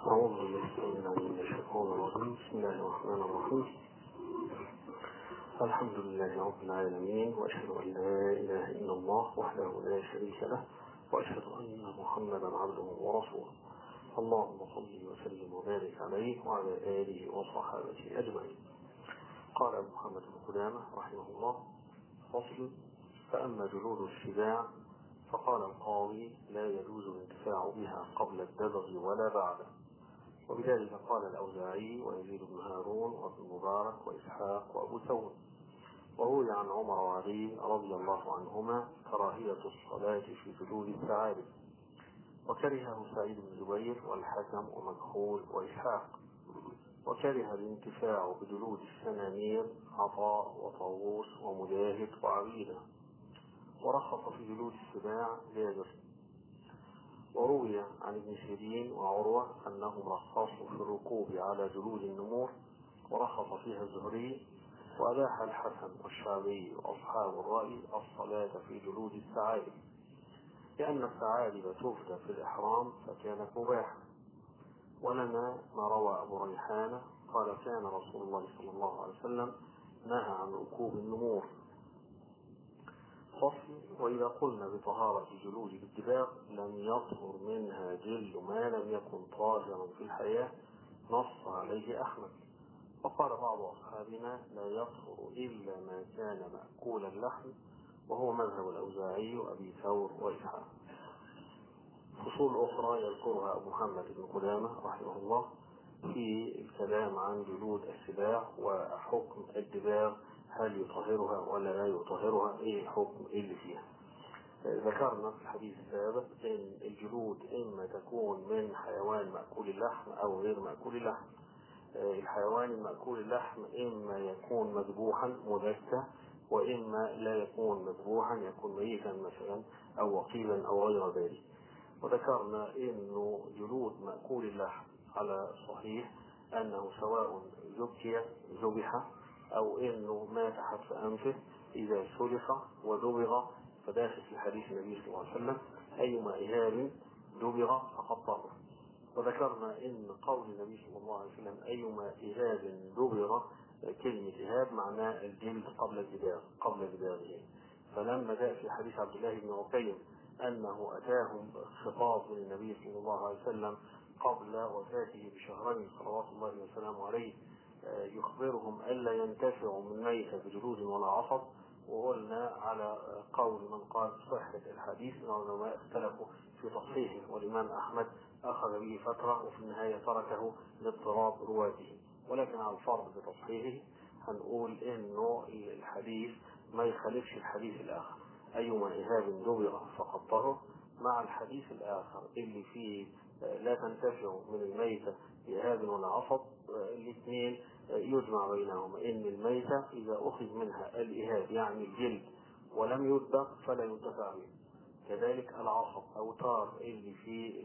أعوذ بالله من الشيطان الرجيم بسم الله الرحمن الرحيم الحمد لله رب العالمين وأشهد أن لا إله إلا الله وحده لا شريك له وأشهد أن محمدا عبده ورسوله اللهم صل وسلم وبارك عليه وعلى آله وصحابته أجمعين قال أبو محمد بن قدامة رحمه الله فصل فأما جلود السباع فقال القاضي لا يجوز الانتفاع بها قبل الدبغ ولا بعده وبذلك قال الأوزاعي ويزيد بن هارون وابن مبارك وإسحاق وأبو ثور وروي عن عمر وعلي رضي الله عنهما كراهية الصلاة في جلود الثعالب وكرهه سعيد بن جبير والحكم ومكحول وإسحاق وكره الانتفاع بجلود السنانير عطاء وطاووس ومجاهد وعبيده ورخص في جلود السباع جابر وروي عن ابن سيرين وعروة أنهم رخصوا في الركوب على جلود النمور ورخص فيها الزهري وأباح الحسن والشعبي وأصحاب الرأي الصلاة في جلود الثعالب لأن الثعالب تفدى في الإحرام فكانت مباحة ولنا ما روى أبو ريحانة قال كان رسول الله صلى الله عليه وسلم نهى عن ركوب النمور فصل وإذا قلنا بطهارة جلود الدباغ لم يطهر منها جل ما لم يكن طاهرا في الحياة نص عليه أحمد وقال بعض أصحابنا لا يطهر إلا ما كان مأكول اللحم وهو مذهب الأوزاعي وأبي ثور وإسحاق فصول أخرى يذكرها أبو محمد بن قدامة رحمه الله في الكلام عن جلود السباع وحكم الدباغ هل يطهرها ولا لا يطهرها ايه الحكم اللي فيها ذكرنا في الحديث السابق ان الجلود اما تكون من حيوان مأكول اللحم او غير مأكول اللحم الحيوان المأكول اللحم اما يكون مذبوحا مذكى واما لا يكون مذبوحا يكون ميتا مثلا او وقيلا او غير ذلك وذكرنا انه جلود مأكول اللحم على صحيح انه سواء زكي ذبح او انه مات حتف انفه اذا سلخ ودبغ فداخل في حديث النبي صلى الله عليه وسلم ايما اهاب دبغ فقد طهر وذكرنا ان قول النبي صلى الله عليه وسلم ايما اهاب دبغ كلمه اهاب معناه الجلد قبل الدباغ قبل دباغه فلما جاء في حديث عبد الله بن عقيم انه اتاهم خطاب من النبي صلى الله عليه وسلم قبل وفاته بشهرين صلوات الله وسلامه عليه يخبرهم ألا ينتفعوا من ميتة بجلود ولا عصب وقلنا على قول من قال صحة الحديث أن العلماء اختلفوا في تصحيحه والإمام أحمد أخذ به فترة وفي النهاية تركه لاضطراب رواته ولكن على الفرض بتصحيحه هنقول إنه الحديث ما يخالفش الحديث الآخر أيما إهاب دبغ فقد طهر مع الحديث الآخر اللي فيه لا تنتفع من الميتة بإهاب ولا عصب الاثنين يجمع بينهما إن الميتة إذا أخذ منها الإهاب يعني الجلد ولم يدبغ فلا ينتفع به كذلك العصب أو تار اللي في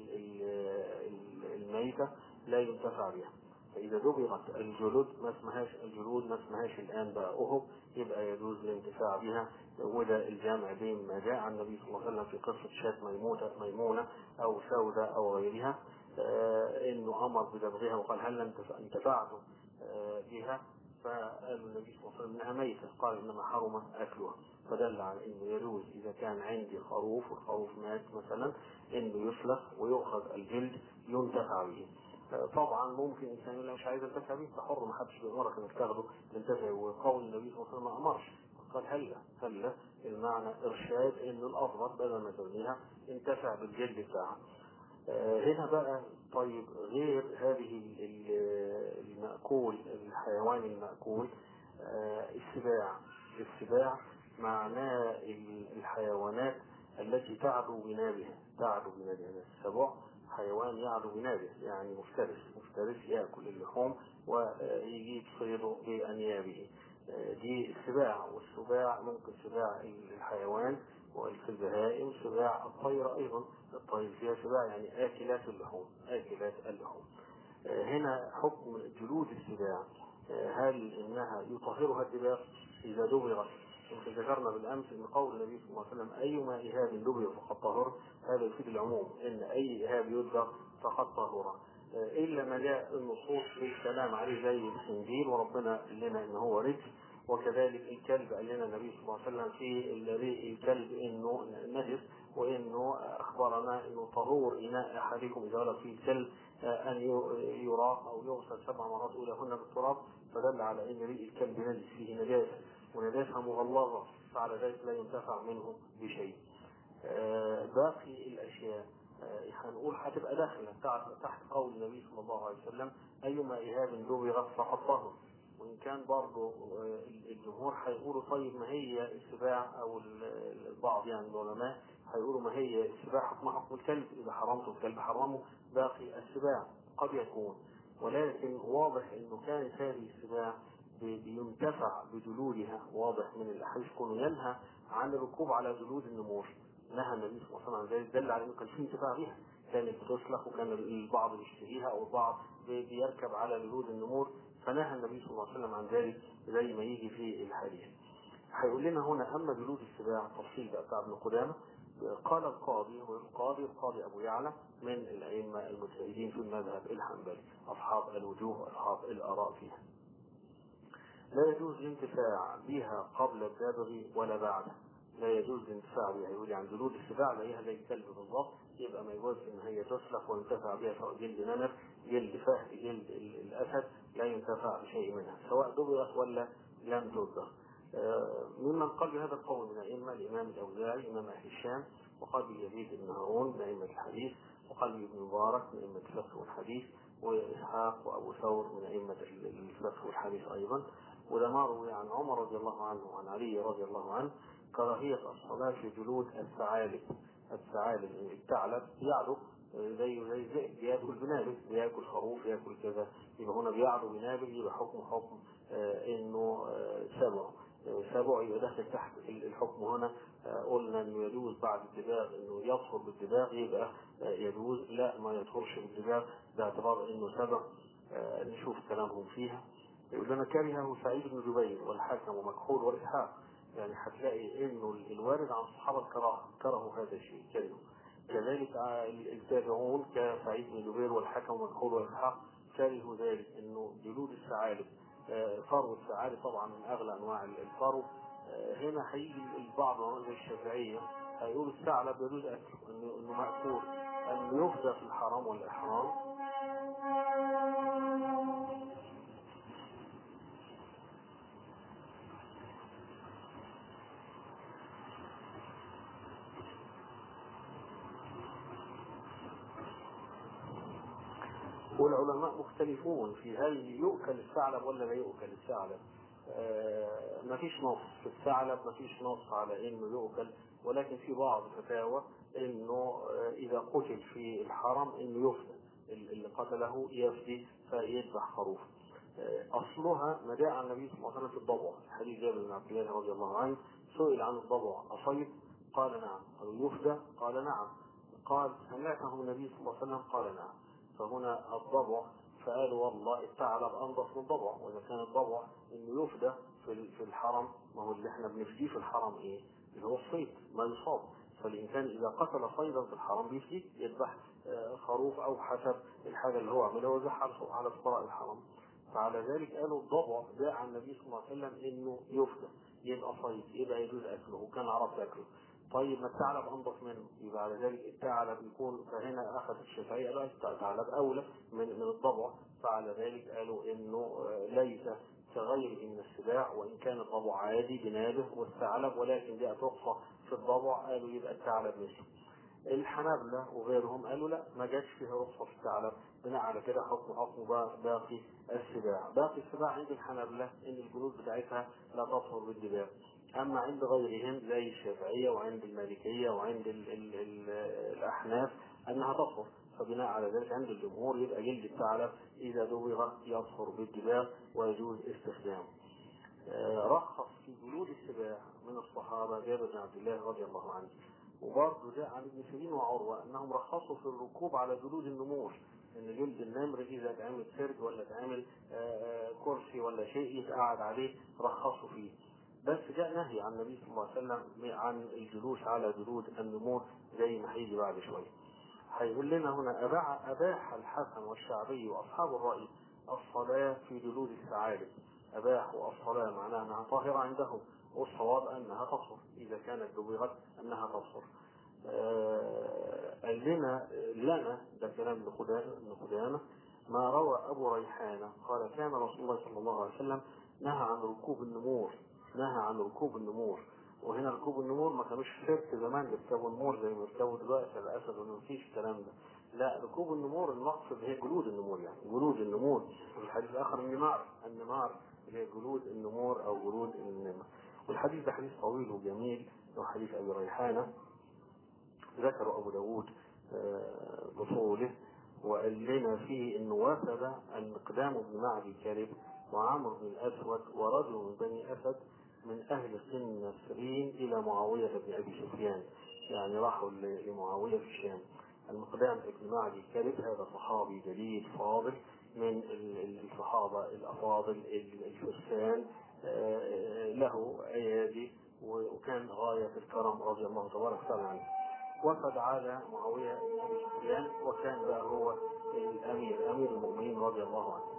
الميتة لا ينتفع بها فإذا دبغت الجلود ما اسمهاش الجلود ما اسمهاش الآن بقى أهب يبقى يجوز الانتفاع بها وده الجامع بين ما جاء عن النبي صلى الله عليه وسلم في قصة شاة ميمونة ميمونة أو سودة أو غيرها آه إنه أمر بدبغها وقال هل انتفعتم آه بها فقال النبي صلى الله عليه وسلم انها ميته قال انما حرم اكلها فدل على انه يجوز اذا كان عندي خروف والخروف مات مثلا انه يسلخ ويؤخذ الجلد ينتفع به طبعا ممكن انسان يقول مش عايز انتفع بيه حر ما حدش بيامرك انك تاخده تنتفع وقول النبي صلى الله عليه وسلم ما امرش قال هلا هلا المعنى ارشاد ان الافضل بدل ما ترميها انتفع بالجلد بتاعها هنا بقى طيب غير هذه المأكول الحيوان المأكول السباع السباع معناه الحيوانات التي تعدو بنابها تعدو بنابها السبع حيوان يعدو بنابه يعني مفترس مفترس يأكل اللحوم ويجيب صيده بأنيابه دي السباع والسباع ممكن سباع الحيوان وفي البهائم سباع الطير أيضا الطير فيها سباع يعني آكلات اللحوم آكلات اللحوم هنا حكم جلود السباع هل إنها يطهرها الدباغ إذا دبغت يمكن ذكرنا بالامس ان قول النبي صلى الله عليه وسلم ايما اهاب دبغ فقد طهر هذا يفيد العموم ان اي اهاب يدبغ فقد طهر الا ما جاء النصوص في الكلام عليه زي الخنزير وربنا قال لنا ان هو رجل وكذلك الكلب قال لنا النبي صلى الله عليه وسلم في الكلب انه نجس وانه اخبرنا انه طهور اناء احدكم اذا ولد فيه الكلب ان يراق او يغسل سبع مرات اولهن بالتراب فدل على ان ريق الكلب نجس فيه نجاسه ونجاسه مغلظه فعلى ذلك لا ينتفع منه بشيء. باقي الاشياء هنقول هتبقى داخله تحت قول النبي صلى الله عليه وسلم ايما اهاب دبغ فقد طهر وان كان برضه الجمهور هيقولوا طيب ما هي السباع او البعض يعني العلماء هيقولوا ما هي السباع حكم حكم الكلب اذا حرمته الكلب حرمه باقي السباع قد يكون ولكن واضح انه كانت هذه السباع بينتفع بجلودها واضح من الاحاديث كونه ينهى عن الركوب على جلود النمور نهى النبي صلى الله عليه وسلم عن ذلك دل على انه كان في انتفاع بها كانت بتسلخ وكان البعض بيشتريها او البعض بيركب على جلود النمور فنهى النبي صلى الله عليه وسلم عن ذلك زي ما يجي في الحديث. هيقول لنا هنا اما جلود السباع التفصيل بقى بتاع ابن قدامه قال القاضي هو القاضي القاضي ابو يعلى من الائمه المجتهدين في المذهب الحنبلي اصحاب الوجوه اصحاب الاراء فيها. لا يجوز الانتفاع بها قبل الدابغ ولا بعده لا يجوز الانتفاع بها يقول يعني جلود السباع زيها زي الكلب بالظبط يبقى ما يجوز ان هي تسلخ وينتفع بها سواء جلد نمر جلد فهد جلد الاسد لا ينتفع بشيء منها سواء دبغت ولا لم تدبغ ممن قال بهذا القول من الائمه الامام الاوزاعي امام اهل الشام وقال يزيد بن هارون من ائمه الحديث وقال ابن مبارك من ائمه الفقه والحديث واسحاق وابو ثور من ائمه الفقه والحديث ايضا وده ما روي عن عمر رضي الله عنه وعن علي رضي الله عنه كراهية الصلاة في جلود الثعالب الثعالب الثعلب يعلو زي زي الذئب بياكل بنابل بياكل خروف ياكل كذا يبقى هنا بيعلو بنابل يبقى حكم حكم آه انه آه سبع سبع يبقى داخل تحت الحكم هنا آه قلنا انه يجوز بعد الدباغ انه يطهر بالدباغ يبقى يجوز لا ما يطهرش بالدباغ باعتبار انه سبع نشوف كلامهم فيها يقول لنا كرهه سعيد بن جبير والحاكم ومكحول والاسحاق يعني هتلاقي انه الوارد عن الصحابه الكراهه كرهوا هذا الشيء كرهوا كذلك التابعون كسعيد بن جبير والحكم ومكحول والاسحاق كرهوا ذلك انه جلود الثعالب فرو الثعالب طبعا من اغلى انواع الفرو هنا هيجي البعض زي الشافعيه هيقول الثعلب يجوز اكله انه انه ماكول انه يفدى في الحرام والاحرام والعلماء مختلفون في هل يؤكل الثعلب ولا لا يؤكل الثعلب آه ما فيش نص في الثعلب ما فيش نص على انه يؤكل ولكن في بعض الفتاوى انه آه اذا قتل في الحرم انه يفدى اللي قتله يفدي فيذبح خروف آه اصلها ما جاء عن النبي صلى الله عليه وسلم في الضبع حديث جابر بن عبد الله رضي الله عنه سئل عن الضبع اصيد قال نعم قالوا يفدى قال نعم قال سمعته النبي صلى الله عليه وسلم قال نعم فهنا الضبع فقالوا والله الثعلب انضف من الضبع واذا كان الضبع انه يفدى في في الحرم ما هو اللي احنا بنفديه في الحرم ايه؟ اللي هو الصيد ما يصاب فالانسان اذا قتل صيدا في الحرم بيفديه يذبح خروف او حسب الحاجه اللي هو عملها ويذبح على فقراء الحرم فعلى ذلك قالوا الضبع جاء عن النبي صلى الله عليه وسلم انه يفدى يبقى صيد يبقى يجوز اكله وكان عرب تاكله طيب ما الثعلب انضف منه يبقى على ذلك الثعلب يكون فهنا اخذ الشافعيه بقى الثعلب اولى من من الضبع فعلى ذلك قالوا انه ليس كغيره من السباع وان كان الضبع عادي بنابه والثعلب ولكن جاء تقصى في الضبع قالوا يبقى الثعلب مثله الحنابلة وغيرهم قالوا لا ما جاش فيها رخصة في الثعلب بناء على كده حكم حكم باقي السباع باقي السباع عند الحنابلة ان الجلود بتاعتها لا تطهر بالدباغ اما عند غيرهم زي الشافعية وعند المالكية وعند ال ال ال الاحناف انها تطهر فبناء على ذلك عند الجمهور يبقى جلد الثعلب اذا دبغ يطهر بالدباغ ويجوز استخدامه رخص في جلود السباع من الصحابة جابر بن عبد الله رضي الله عنه وبرضه جاء عن ابن سيرين وعروة أنهم رخصوا في الركوب على جلود النمور إن جلد النمر إذا اتعمل سرج ولا اتعمل كرسي ولا شيء يتقعد عليه رخصوا فيه بس جاء نهي عن النبي صلى الله عليه وسلم عن الجلوس على جلود النمور زي ما هيجي بعد شوية هيقول لنا هنا أباح, أباح الحسن والشعبي وأصحاب الرأي الصلاة في جلود الثعالب أباحوا الصلاة معناها أنها طاهرة عندهم والصواب أنها تطهر إذا كانت دبغت أنها تطهر آه، قال لنا لنا ده كلام ابن قدامة ما روى أبو ريحانة قال كان رسول الله صلى الله عليه وسلم نهى عن ركوب النمور نهى عن ركوب النمور وهنا ركوب النمور ما كانوش سبت زمان بيركبوا النمور زي ما بيركبوا دلوقتي الاسد وما فيش الكلام ده لا ركوب النمور المقصد هي جلود النمور يعني جلود النمور وفي الحديث الاخر النمار النمار هي جلود النمور او جلود النمر والحديث ده حديث طويل وجميل وحديث ابي ريحانه ذكر ابو داود آه، بطوله وقال لنا فيه انه وفد المقدام بن معدي كرب وعمرو بن الاسود ورجل من بني اسد من اهل سن نسرين الى معاويه بن ابي سفيان يعني راحوا ل- لمعاويه في الشام المقدام بن معدي كرب هذا صحابي جليل فاضل من ال- ال- الصحابه الافاضل ال- الفرسان آه، آه، له ايادي وكان غايه في الكرم رضي الله تبارك وتعالى عنه وفد على معاوية بن أبي سفيان وكان بقى هو الأمير أمير المؤمنين رضي الله عنه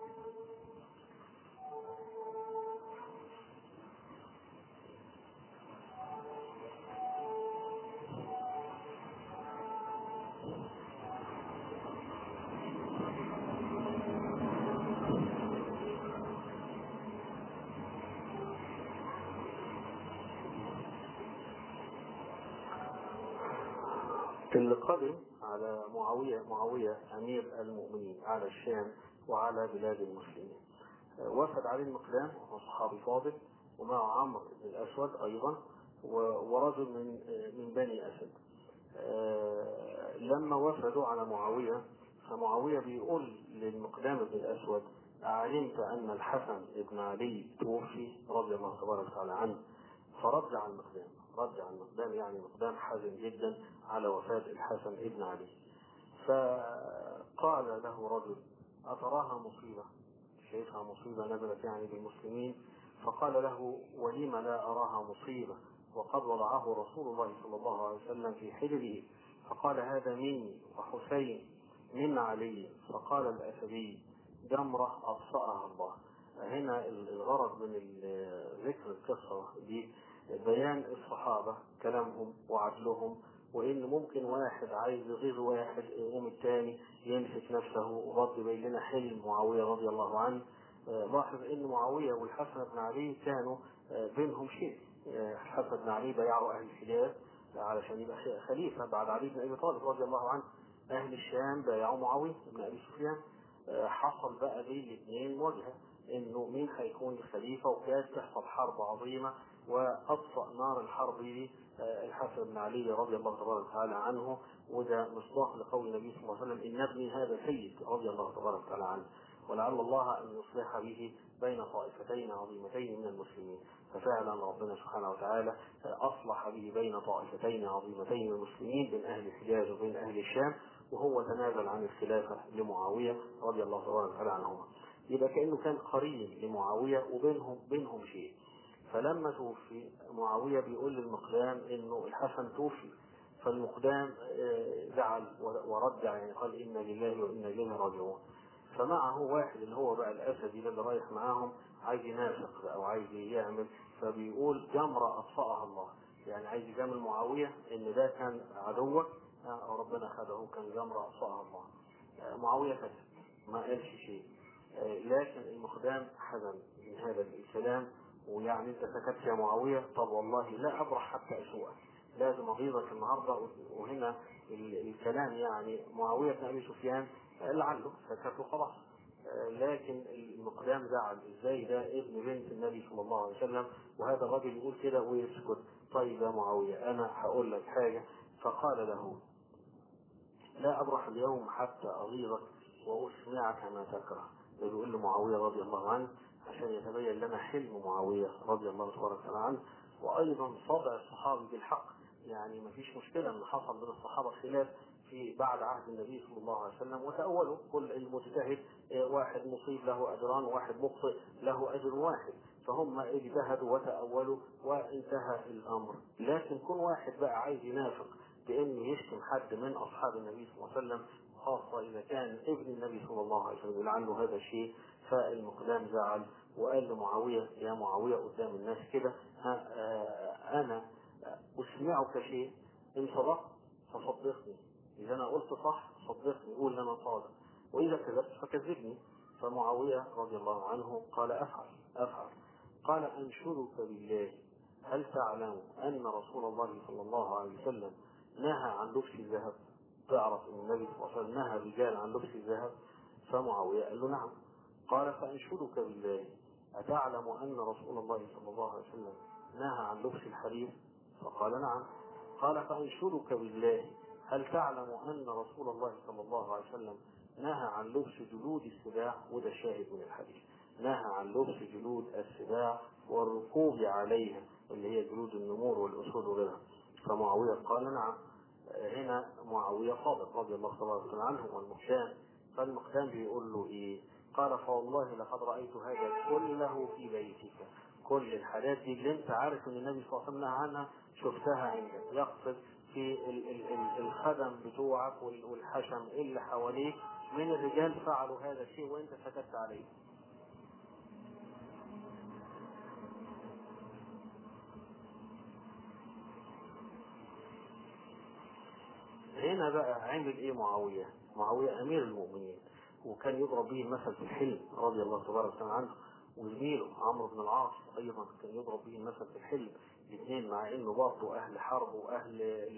اللي قدم على معاوية معاوية أمير المؤمنين على الشام وعلى بلاد المسلمين آه، وفد عليه المقدام وهو صحابي فاضل ومعه عمرو بن الأسود أيضا و- ورجل من آه، من بني أسد آه، لما وفدوا على معاوية فمعاوية بيقول للمقدام بن الأسود أعلمت أن الحسن بن علي توفي رضي الله تبارك وتعالى عنه فرد على المقدام رد على المقدام يعني المقدام حزن جدا على وفاة الحسن ابن علي فقال له رجل أتراها مصيبة شايفها مصيبة نزلت يعني بالمسلمين فقال له ولم لا أراها مصيبة وقد وضعه رسول الله صلى الله عليه وسلم في حجره فقال هذا مني وحسين من علي فقال الأسدي جمرة أطفأها الله هنا الغرض من ال- ذكر القصة دي بيان الصحابة كلامهم وعدلهم وإن ممكن واحد عايز يغيظ واحد يقوم الثاني يمسك نفسه وغض بين لنا حلم معاوية رضي الله عنه آه، لاحظ ان معاوية والحسن بن علي كانوا آه، بينهم شيء آه، الحسن بن علي بايعوا اهل الحجاز علشان يبقى خليفة بعد علي بن ابي طالب رضي الله عنه اهل الشام بايعوا معاوية بن ابي سفيان آه، حصل بقى بين الاثنين مواجهة انه مين هيكون الخليفة وكانت تحصل حرب عظيمة واطفأ نار الحرب دي آه، الحسن بن علي رضي الله تبارك وتعالى عنه وده مصداق لقول النبي صلى الله عليه وسلم ان ابني هذا سيد رضي الله تبارك وتعالى عنه ولعل الله ان يصلح به بين طائفتين عظيمتين من المسلمين ففعلا ربنا سبحانه وتعالى اصلح به بين طائفتين عظيمتين من المسلمين بين اهل الحجاز وبين اهل الشام وهو تنازل عن الخلافه لمعاويه رضي الله تبارك وتعالى عنهما يبقى كانه كان قرين لمعاويه وبينهم بينهم شيء فلما توفي معاويه بيقول للمقدام انه الحسن توفي فالمقدام آه، زعل ورجع يعني قال انا لله وانا اليه راجعون فمعه واحد اللي هو بقى الاسدي ده اللي رايح معاهم عايز ينافق بقى او عايز يعمل فبيقول جمره اطفاها الله يعني عايز يجامل معاويه ان ده كان عدوك آه، ربنا خده كان جمره اطفاها الله آه، معاويه كسب ما قالش شيء آه، لكن المقدام حزن من هذا الكلام ويعني انت سكت يا معاويه طب والله لا ابرح حتى اسوءك لازم اغيظك النهارده وهنا ال- الكلام يعني معاويه بن ابي سفيان آه، لعله سكت وخلاص آه، لكن المقدام زعل ازاي ده ابن بنت النبي صلى الله عليه وسلم وهذا الراجل يقول كده ويسكت طيب يا معاويه انا هقول لك حاجه فقال له لا أبرح اليوم حتى أغيظك وأسمعك ما تكره ده بيقول لمعاوية رضي الله عنه عشان يتبين لنا حلم معاوية رضي الله تبارك وتعالى عنه وأيضا طبع الصحابي بالحق يعني ما فيش مشكلة أن حصل بين الصحابة خلاف في بعد عهد النبي صلى الله عليه وسلم وتأولوا كل المجتهد آه، واحد مصيب له أجران وواحد مخطئ له أجر واحد فهم اجتهدوا وتأولوا وانتهى الأمر لكن كل واحد بقى عايز ينافق بانه يشتم حد من اصحاب النبي صلى الله عليه وسلم خاصه اذا كان ابن النبي صلى الله عليه وسلم عنه هذا الشيء فالمقدام زعل وقال لمعاويه يا معاويه قدام الناس كده ها آه انا اسمعك شيء ان صدقت فصدقني اذا انا قلت صح صدقني قول انا صادق واذا كذبت فكذبني فمعاويه رضي الله عنه قال افعل افعل قال انشدك بالله هل تعلم ان رسول الله صلى الله عليه وسلم نهى عن لبس الذهب تعرف ان النبي صلى الله عليه وسلم نهى الرجال عن لبس الذهب فمعاويه قال له نعم قال فانشدك بالله اتعلم ان رسول الله صلى الله عليه وسلم نهى عن لبس الحرير فقال نعم قال فانشدك بالله هل تعلم ان رسول الله صلى الله عليه وسلم نهى عن لبس جلود السباع وده شاهد من الحديث نهى عن لبس جلود السباع والركوب عليها اللي هي جلود النمور والاسود وغيرها فمعاويه قال نعم هنا معاويه صادق رضي الله تعالى عنه والمقدام فالمقدام بيقول له ايه؟ قال فوالله لقد رايت هذا كله في بيتك كل الحاجات دي اللي انت عارف ان النبي صلى الله عليه وسلم نهى عنها شفتها عندك يقصد في ال ال ال الخدم بتوعك والحشم اللي حواليك من الرجال فعلوا هذا الشيء وانت سكت عليه هنا بقى عمل ايه معاوية معاوية امير المؤمنين وكان يضرب به المثل في الحلم رضي الله تبارك وتعالى عنه وزميله عمرو بن العاص ايضا كان يضرب به المثل في الحلم الاثنين مع انه برضه اهل حرب واهل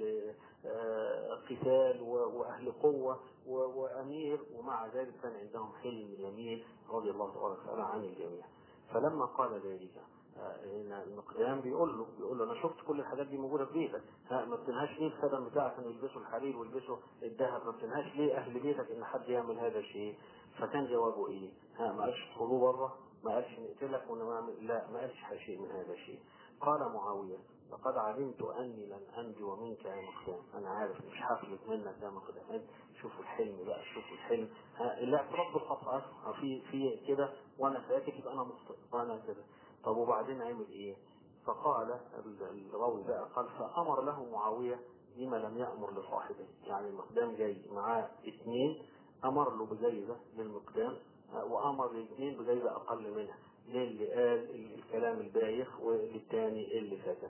قتال واهل قوه وامير ومع ذلك كان عندهم حلم جميل رضي الله تبارك وتعالى عن الجميع فلما قال ذلك هنا المقدام بيقول له بيقول له انا شفت كل الحاجات دي موجوده في بيتك ها ما بتنهاش ليه الخدم بتاعك ان يلبسوا الحرير ويلبسوا الذهب ما بتنهاش ليه اهل بيتك ان حد يعمل هذا الشيء فكان جوابه ايه؟ ها ما قالش ادخلوا بره ما قالش نقتلك ونعمل لا ما قالش شيء من هذا الشيء قال معاويه لقد علمت اني لن انجو منك يا مقدام انا عارف مش هفلت منك يا مقدام شوفوا الحلم بقى شوفوا الحلم الاعتراف بالخطأ في في كده وانا ساكت يبقى انا مخطئ وانا كده طب وبعدين عمل ايه؟ فقال الراوي بقى قال فامر له معاويه بما لم يامر لصاحبه يعني المقدام جاي معاه اثنين امر له بجايزه للمقدام وامر الاثنين بجايزه اقل منها للي قال الكلام البايخ وللثاني اللي سكت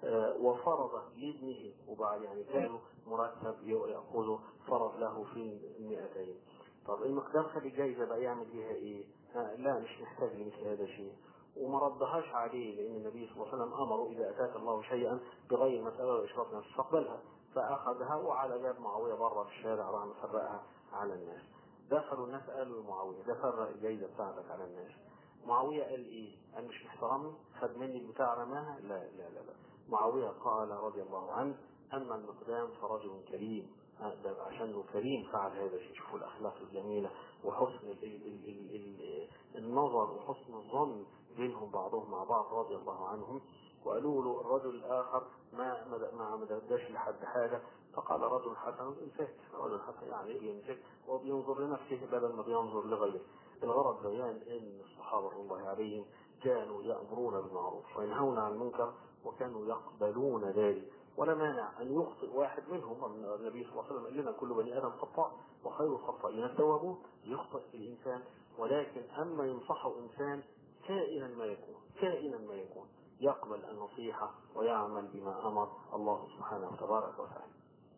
وفرض لابنه وبعد يعني كانوا مرتب ياخذه فرض له في المئتين طب المقدام خد الجايزه بقى يعمل بيها ايه؟ لا مش محتاج لمثل هذا الشيء وما ردهاش عليه لان النبي صلى الله عليه وسلم امره اذا اتاك الله شيئا بغير مساله واشراف نفسه فاقبلها فاخذها وعلى باب معاويه بره في الشارع راح مفرقها على الناس دخلوا الناس قالوا لمعاويه ده فرق الجايزه بتاعتك على الناس معاويه قال ايه؟ قال مش محترمني؟ خد مني البتاع رماها؟ لا لا لا لا معاويه قال رضي الله عنه اما المقدام فرجل كريم ده عشان كريم فعل هذا الشيء شوفوا الاخلاق الجميله وحسن ال ال ال ال ال النظر وحسن الظن بينهم بعضهم مع بعض رضي الله عنهم وقالوا له الرجل الاخر ما ما ما داش لحد حاجه فقال رجل حسن امسك رجل حسن يعني ايه يمسك وبينظر لنفسه بدل ما بينظر لغيره الغرض بيان ان الصحابه رضي الله عليهم كانوا يامرون بالمعروف وينهون عن المنكر وكانوا يقبلون ذلك ولا مانع ان يخطئ واحد منهم النبي صلى الله عليه وسلم قال لنا كل بني ادم خطاء وخير الخطائين التوابون يخطئ الانسان ولكن اما ينصحه انسان كائنا ما يكون كائنا ما يكون يقبل النصيحه ويعمل بما امر الله سبحانه تبارك وتعالى.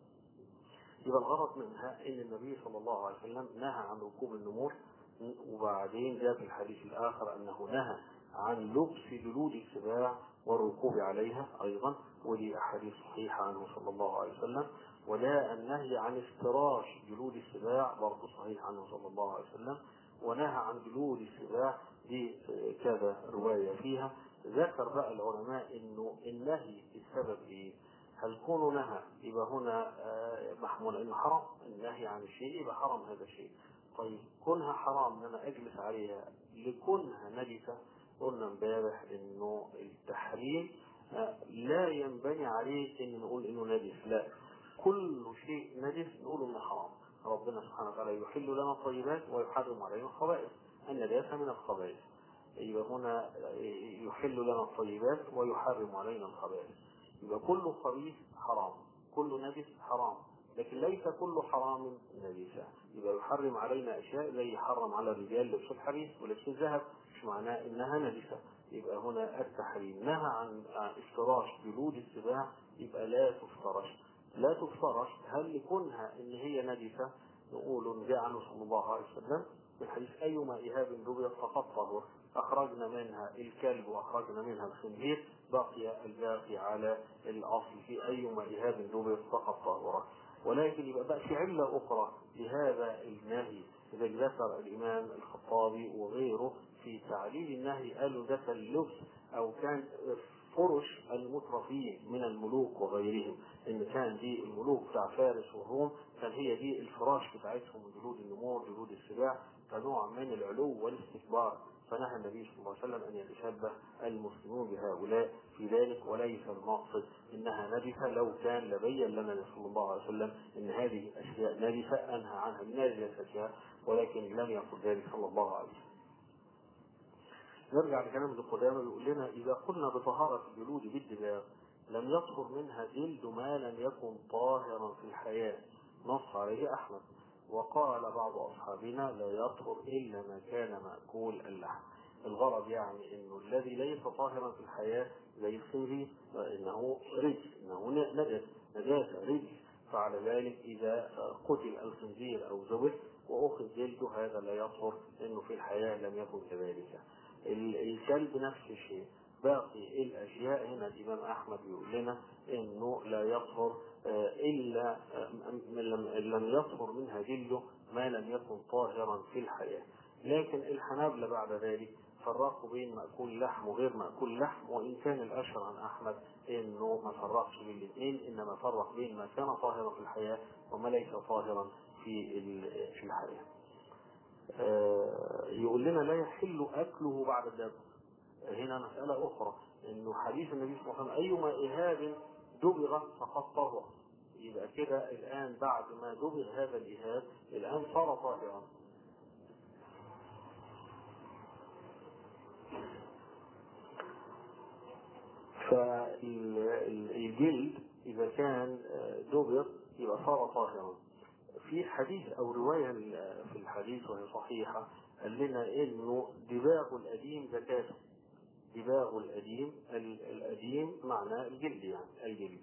يبقى الغرض منها ان النبي صلى الله عليه وسلم نهى عن ركوب النمور وبعدين جاء في الحديث الاخر انه نهى عن لبس جلود السباع والركوب عليها ايضا ودي احاديث صحيحه عنه صلى الله عليه وسلم ولا النهي عن افتراش جلود السباع برضه صحيح عنه صلى الله عليه وسلم ونهى عن جلود السباع دي كذا روايه فيها ذكر بقى العلماء انه النهي السبب ايه؟ هل كونه نهى يبقى هنا محمول انه حرام النهي عن الشيء يبقى حرام هذا الشيء طيب كونها حرام ان انا اجلس عليها لكونها نجسه قلنا امبارح انه التحريم لا ينبني عليه ان نقول انه نجس لا كل شيء نجس نقول انه حرام ربنا سبحانه وتعالى يحل لنا الطيبات ويحرم علينا الخبائث النجاسه من الخبائث يبقى هنا يحل لنا الطيبات ويحرم علينا الخبائث يبقى كل خبيث حرام كل نجس حرام لكن ليس كل حرام نجسة يبقى يحرم علينا أشياء زي حرم على الرجال لبس الحرير ولبس الذهب مش معناه إنها نجسة يبقى هنا التحريم نهى عن عن افتراش جلود السباع يبقى لا تفترش لا تفترش هل لكونها إن هي نجسة نقول جاء عنه صلى الله عليه وسلم في الحديث أيما إهاب دبر فقد طهر أخرجنا منها الكلب وأخرجنا منها الخنزير بقي الباقي على الأصل في أيما إهاب دبر فقد طهر ولكن يبقى بقى في علة أخرى لهذا النهي إذا ذكر الإمام الخطابي وغيره في تعليل النهي قالوا ذات اللبس أو كان فرش المترفين من الملوك وغيرهم ان كان دي الملوك بتاع فارس والروم كان هي دي الفراش بتاعتهم من جلود النمور جلود السباع كنوع من العلو والاستكبار فنهى النبي صلى الله عليه وسلم ان يتشبه المسلمون بهؤلاء في ذلك وليس المقصد انها نجسه لو كان لبين لنا صلى الله عليه وسلم ان هذه اشياء نجسه انهى عنها بنجاستها ولكن لم يقل ذلك صلى الله عليه وسلم. نرجع لكلام ابن قدامه بيقول لنا اذا قلنا بطهاره الجلود بالدباغ لم يطهر منها جلد ما لم يكن طاهرا في الحياه نص عليه احمد وقال بعض اصحابنا لا يطهر الا ما كان ماكول اللحم الغرض يعني انه الذي ليس طاهرا في الحياه زي الخنزير انه رجس انه نجس نجاسه رجس فعلى ذلك اذا قتل الخنزير او ذبح واخذ جلده هذا لا يطهر انه في الحياه لم يكن كذلك الكلب نفس الشيء باقي الاشياء هنا الامام احمد بيقول لنا انه لا يطهر الا لم يطهر منها جلده ما لم يكن طاهرا في الحياه لكن الحنابلة بعد ذلك فرقوا بين مأكول لحم وغير مأكول لحم وإن كان الأشهر عن أحمد إنه ما فرقش بين الاثنين إنما فرق بين ما كان طاهرا في الحياة وما ليس طاهرا في في الحياة. يقول لنا لا يحل أكله بعد الذبح. هنا مسألة أخرى إنه حديث النبي صلى الله عليه وسلم أيما إهاب دبغ فقد طهر. يبقى كده الآن بعد ما دبغ هذا الإهاب الآن صار طاهرا. فالجلد إذا كان دبر يبقى صار طاهرا في حديث أو رواية في الحديث وهي صحيحة قال لنا إنه دباغ الأديم زكاته دباغ الأديم الأديم معنى الجلد يعني الجلد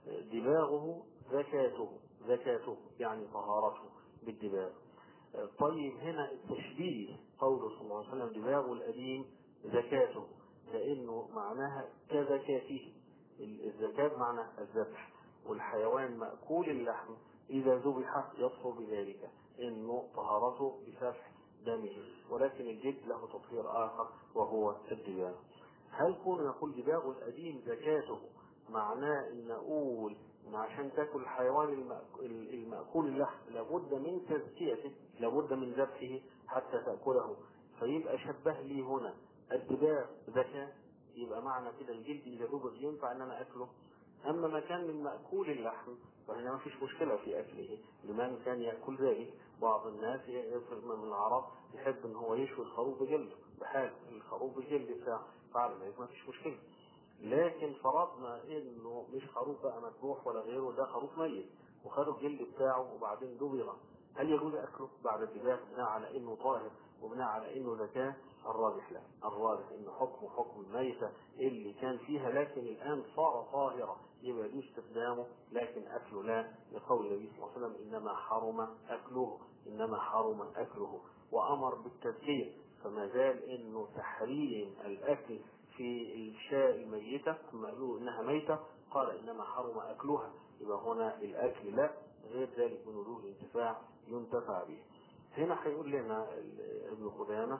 دباغه زكاته زكاته يعني طهارته بالدباغ طيب هنا التشبيه قوله صلى الله عليه وسلم دباغ الأديم زكاته لانه معناها كزكاته الزكاة معنى الذبح والحيوان مأكول اللحم إذا ذبح يطهر بذلك إنه طهارته بسفح دمه ولكن الجلد له تطهير آخر وهو الدباغ هل كنا نقول دباغ الأديم زكاته معناه إن نقول إن عشان تاكل الحيوان المأكول اللحم لابد من تزكيته لابد من ذبحه حتى تأكله فيبقى شبه لي هنا الدباغ زكاة يبقى معنى كده الجلد إذا دبغ ينفع إن أنا أكله أما ما كان من مأكول اللحم فهنا ما فيش مشكلة في أكله لمن كان يأكل ذلك بعض الناس من العرب يحب إن هو يشوي الخروف بجلده بحال الخروف بجلد بتاعه فعلا ذلك ما فيش مشكلة لكن فرضنا انه مش خروف بقى مذبوح ولا غيره ده خروف ميت وخدوا الجلد بتاعه وبعدين دبغ هل يجوز اكله بعد الدباغ بناء على انه طاهر وبناء على انه زكاه الراجح لا الراجح ان حكم حكم الميته اللي كان فيها لكن الان صار طاهرا يبقى يجوز استخدامه لكن اكله لا لقول النبي صلى الله عليه وسلم انما حرم اكله انما حرم اكله وامر بالتزكيه فما زال انه تحريم الاكل في الشاة الميتة ثم قالوا انها ميتة قال انما حرم اكلها يبقى هنا الاكل لا غير ذلك من وجوه الانتفاع ينتفع به هنا هيقول لنا ابن قدامة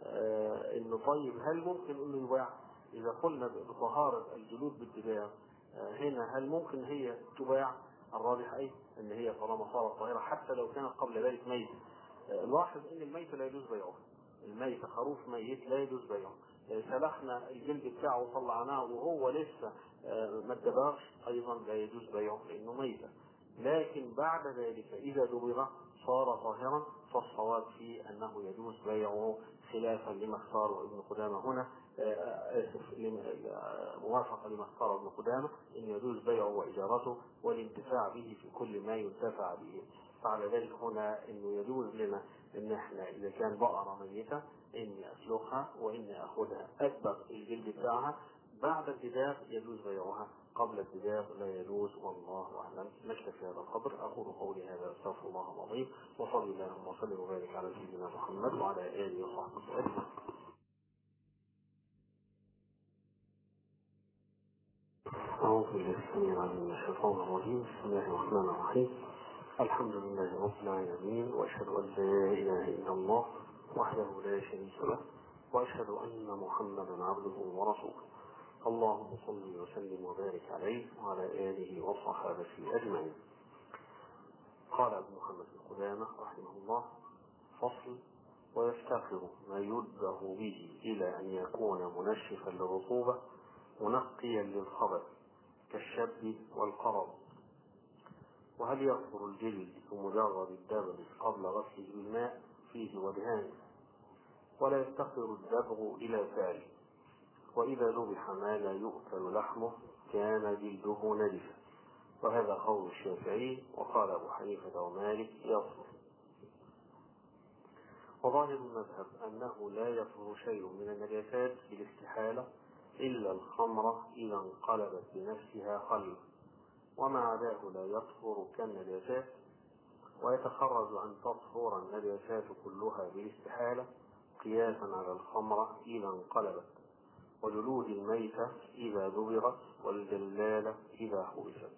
آه انه طيب هل ممكن انه يباع اذا قلنا بطهارة الجلود بالدباغ آه هنا هل ممكن هي تباع الراجح اي ان هي طالما صارت طاهرة حتى لو كانت قبل ذلك ميتة آه نلاحظ ان الميت لا يجوز بيعه الميت خروف ميت لا يجوز بيعه سلخنا الجلد بتاعه وطلعناه وهو لسه ما اتدبغش ايضا لا يجوز بيعه لانه ميتة لكن بعد ذلك اذا دبغ صار طاهرا فالصواب فيه أنه يجوز بيعه خلافا لما اختاره ابن قدامة هنا آسف موافقة لما اختاره ابن قدامة أن يجوز بيعه وإجارته والانتفاع به في كل ما ينتفع به فعلى ذلك هنا انه يجوز لنا ان احنا اذا كان بقرة ميتة اني اسلخها واني اخذها ادبغ الجلد بتاعها بعد الدباغ يجوز بيعها قبل الدباغ لا يجوز والله اعلم نكتفي هذا القدر اقول قولي هذا استغفر الله العظيم وصلي اللهم وسلم وبارك على سيدنا محمد وعلى اله وصحبه اجمعين أعوذ بالله السميع العليم من الشيطان الرجيم بسم الله الرحمن الرحيم الحمد لله رب العالمين وأشهد أن لا إله إلا الله وحده لا شريك له وأشهد أن محمدا عبده ورسوله اللهم صل وسلم وبارك عليه وعلى آله وصحابته أجمعين قال أبو محمد القدامى رحمه الله فصل ويفتقر ما يدبغ به إلى أن يكون منشفا للرطوبة منقيا للخبث كالشب والقرض وهل يصبر الجلد بمجرد الدبغ قبل غسله بالماء فيه وجهان ولا يفتقر الدبغ إلى فعله وإذا ذبح ما لا يؤكل لحمه كان جلده نجسا وهذا قول الشافعي وقال أبو حنيفة ومالك يصبر وظاهر المذهب أنه لا يصبر شيء من النجاسات بالاستحالة إلا الخمرة إذا انقلبت بنفسها خلق وما عداه لا يطهر كالنجاسات ويتخرج أن تطهر النجاسات كلها بالاستحالة قياسا على الخمرة إذا انقلبت وجلود الميتة إذا دبرت والجلالة إذا حبست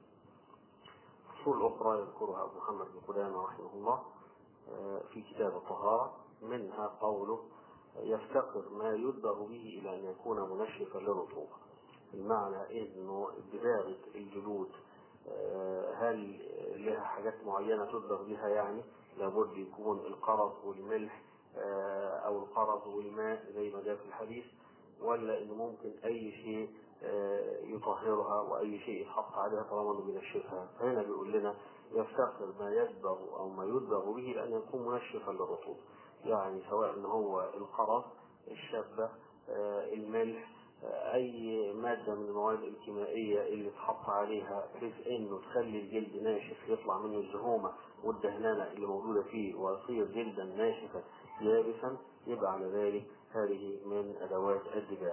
فصول أخرى يذكرها أبو محمد بن قدامة رحمه الله في كتاب الطهارة منها قوله يفتقر ما يدبغ به إلى أن يكون منشفا للرطوبة المعنى انه دباغة الجلود هل لها حاجات معينة تدبغ بها يعني لابد يكون القرض والملح او القرض والماء زي ما جاء في الحديث ولا انه ممكن اي شيء يطهرها واي شيء يتحط عليها طالما انه بينشفها فهنا بيقول لنا يفتقر ما يدبغ او ما يدبغ به لان يكون منشفا للرطوبة يعني سواء ان هو القرض الشبة الملح اي مادة من المواد الكيميائية اللي تحط عليها بحيث انه تخلي الجلد ناشف يطلع منه الزهومة والدهنانة اللي موجودة فيه ويصير جلدا ناشفا يابسا يبقى على ذلك هذه من ادوات الدباغ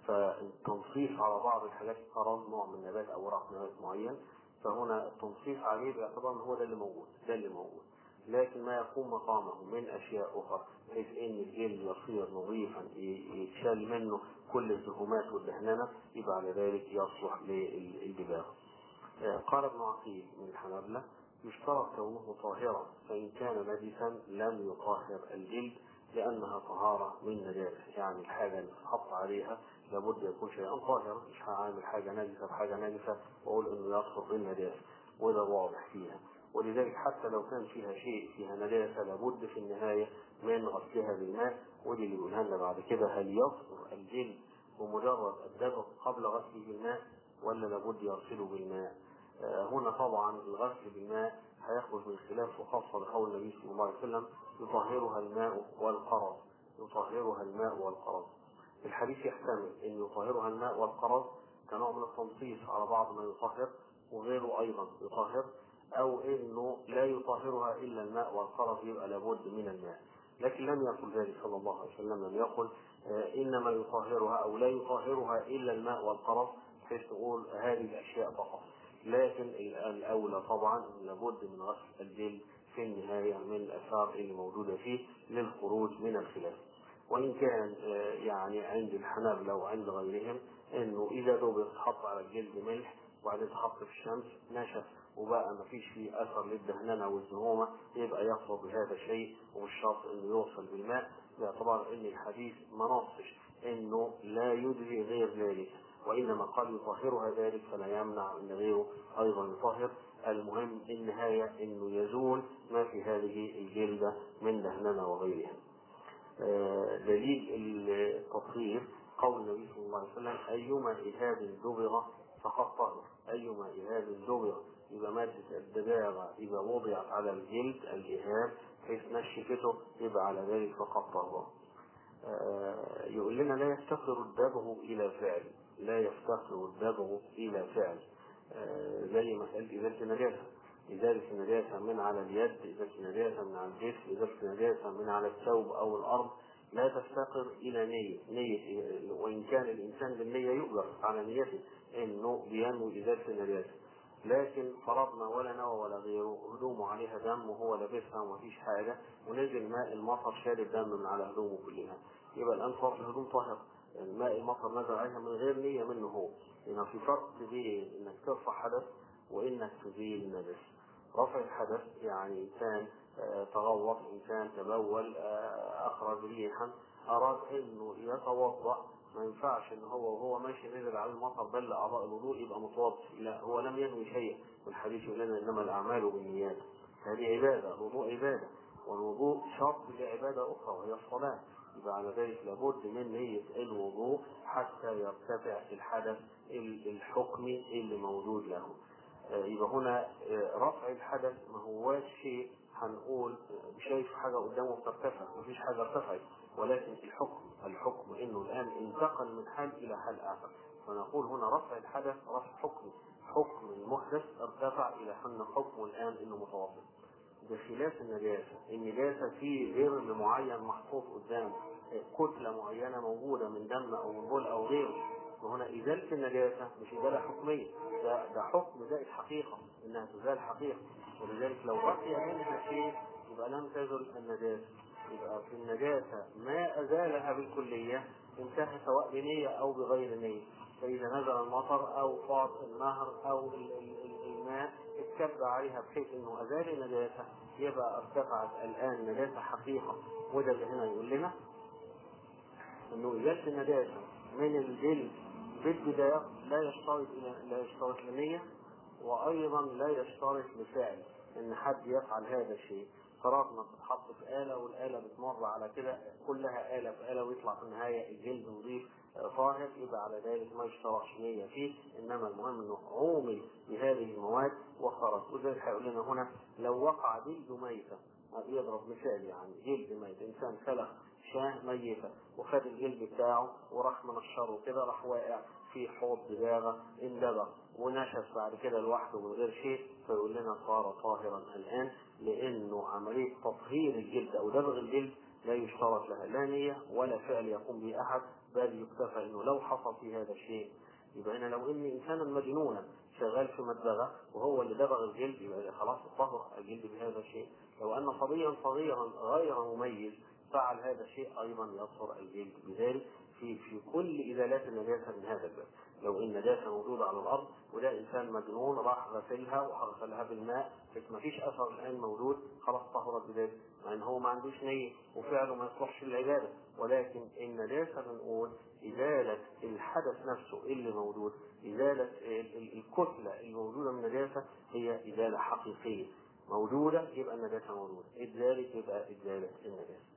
فالتنصيص على بعض الحاجات قرن نوع من نبات او ورق نبات معين فهنا التنصيص عليه باعتبار ان هو ده اللي موجود ده اللي موجود لكن ما يقوم مقامه من اشياء اخرى بحيث ان الجلد يصير نظيفا يتشال منه كل الزهومات والدهنانه يبقى على ذلك يصلح للدباغ. قال ابن عقيل من الحنابلة يشترط كونه طاهرا فان كان نجسا لم يطهر الجلد لانها طهاره من نجاسه يعني الحاجه اللي تحط عليها لابد يكون شيئا طاهرا مش هعمل حاجه نجسه بحاجه نجسه واقول انه يصلح بالنجاسه وده واضح فيها ولذلك حتى لو كان فيها شيء فيها نجاسة لابد في النهاية من غسلها بالماء ودي اللي يقولها لنا بعد كده هل يصبر الجلد بمجرد الدبغ قبل غسله بالماء ولا لابد يغسله بالماء آه هنا طبعا الغسل بالماء هيخرج من خلاف وخاصة بقول النبي صلى الله عليه وسلم يطهرها الماء والقرض يطهرها الماء والقرض الحديث يحتمل ان يطهرها الماء والقرض كنوع من التنصيص على بعض ما يطهر وغيره ايضا يطهر او انه لا يطهرها الا الماء والقرض يبقى لابد من الماء لكن لم يقل ذلك صلى الله عليه وسلم لم يقل آه انما يطهرها او لا يطهرها الا الماء والقرض بحيث تقول هذه الاشياء فقط لكن الاولى طبعا لابد من غسل الجلد في النهايه من الاثار اللي موجوده فيه للخروج من الخلاف وان كان آه يعني عند الحنابلة وعند غيرهم انه اذا دوب تحط على الجلد ملح وبعدين تحط في الشمس نشف وبقى ما فيش فيه اثر للدهننه والزهومه يبقى يخلط بهذا الشيء ومش شرط انه يوصل بالماء باعتبار ان الحديث ما نصش انه لا يدري غير ذلك وانما قال يطهرها ذلك فلا يمنع ان غيره ايضا يطهر المهم النهايه انه يزول ما في هذه الجلده من دهننه وغيرها. آه دليل التطهير قول النبي صلى الله عليه وسلم ايما اهاب دبغ فقد طهر أي ماء إهاب دبغ يبقى مادة الدباغة إذا وضعت على الجلد الإهاب بحيث نشفته يبقى على ذلك فقط طهر آه، يقول لنا لا يفتقر الدبغ إلى فعل لا يفتقر الدبغ إلى فعل آه، زي مسألة إزالة النجاسة إزالة النجاسة من على اليد إزالة النجاسة من على الجسم إزالة النجاسة من على الثوب أو الأرض لا تفتقر إلى نية نية وإن كان الإنسان بالنية يؤجر على نيته إنه بينوي إزالة النجاسة لكن فرضنا ولا نوى ولا غيره هدومه عليها دم وهو لابسها ومفيش حاجة ونزل ماء المطر شال الدم من على هدومه كلها يبقى الآن صارت الهدوم طاهرة الماء المطر نزل عليها من غير نية منه هو لأن في فرق بين إنك ترفع حدث وإنك تزيل النجس رفع الحدث يعني إنسان آه، تغوط إنسان تبول آه، أخرج ريحا أراد إنه يتوضأ ما ينفعش ان هو وهو ماشي نزل على المطر بل اعضاء الوضوء يبقى متوضئ لا هو لم ينوي شيئا والحديث يقول لنا انما الاعمال بالنيات هذه عباده الوضوء عباده والوضوء شرط لعباده اخرى وهي الصلاه يبقى على ذلك لابد من نية الوضوء حتى يرتفع الحدث الحكمي اللي موجود له آه، يبقى هنا آه، رفع الحدث ما هواش شيء هنقول آه، شايف حاجة قدامه بترتفع مفيش حاجة ارتفعت ولكن الحكم الحكم انه الان انتقل من حال الى حال اخر فنقول هنا رفع الحدث رفع حكم حكم المحدث ارتفع الى ان حكمه الان انه متوسط بخلاف النجاسة النجاسة في غير معين محطوط قدامه كتلة معينة موجودة من دم أو من بول أو غيره وهنا إزالة النجاسة مش إزالة حكمية ده, ده حكم زائد حقيقة إنها تزال حقيقة ولذلك لو بقي منها شيء يبقى لم تزل النجاسة يبقى في النجاسة ما أزالها بالكلية انتهى سواء بنية أو بغير نية فإذا نزل المطر أو فاض النهر أو ال- ال- الماء اتكب عليها بحيث انه ازال النجاسة يبقى ارتفعت الان نجاسة حقيقة وده اللي هنا يقول لنا انه ازالة النجاسة من الجلد بالبداية لا يشترط إلى- لا يشترط لنية وايضا لا يشترط لفعل ان حد يفعل هذا الشيء فرضنا بتتحط في آلة والآلة بتمر على كده كلها آلة في آلة ويطلع في النهاية الجلد نظيف آه، طاهر يبقى على ذلك ما يشترطش نية فيه إنما المهم إنه عومل بهذه المواد وخرج وذلك هيقول لنا هنا لو وقع جلد ميتة آه، بيضرب مثال يعني جلد ميت إنسان خلق شاه ميتة وخد الجلد بتاعه وراح منشره كده راح واقع في حوض دباغة اندبغ ونشف بعد كده لوحده من غير شيء فيقول لنا صار طاهرا الآن لأنه عملية تطهير الجلد أو دبغ الجلد لا يشترط لها لا نية ولا فعل يقوم به أحد بل يكتفى أنه لو حصل في هذا الشيء يبقى هنا لو ان انسانا مجنونا شغال في مدبغه وهو اللي دبغ الجلد يبقى خلاص طهر الجلد بهذا الشيء لو ان صبيا صغيرا غير مميز فعل هذا الشيء ايضا يطهر الجلد بذلك في في كل ازالات النجاسه من هذا الباب لو ان النجاسه موجوده على الارض وده انسان مجنون راح غسلها وغسلها بالماء بس ما فيش اثر الان موجود خلاص طهرت بذلك مع ان هو ما عندوش نيه وفعله ما يصلحش للعباده ولكن النجاسه بنقول ازاله الحدث نفسه اللي موجود ازاله ال- ال- الكتله الموجوده من النجاسه هي ازاله حقيقيه موجوده يبقى النجاسه موجوده اتزالت يبقى اتزالت النجاسه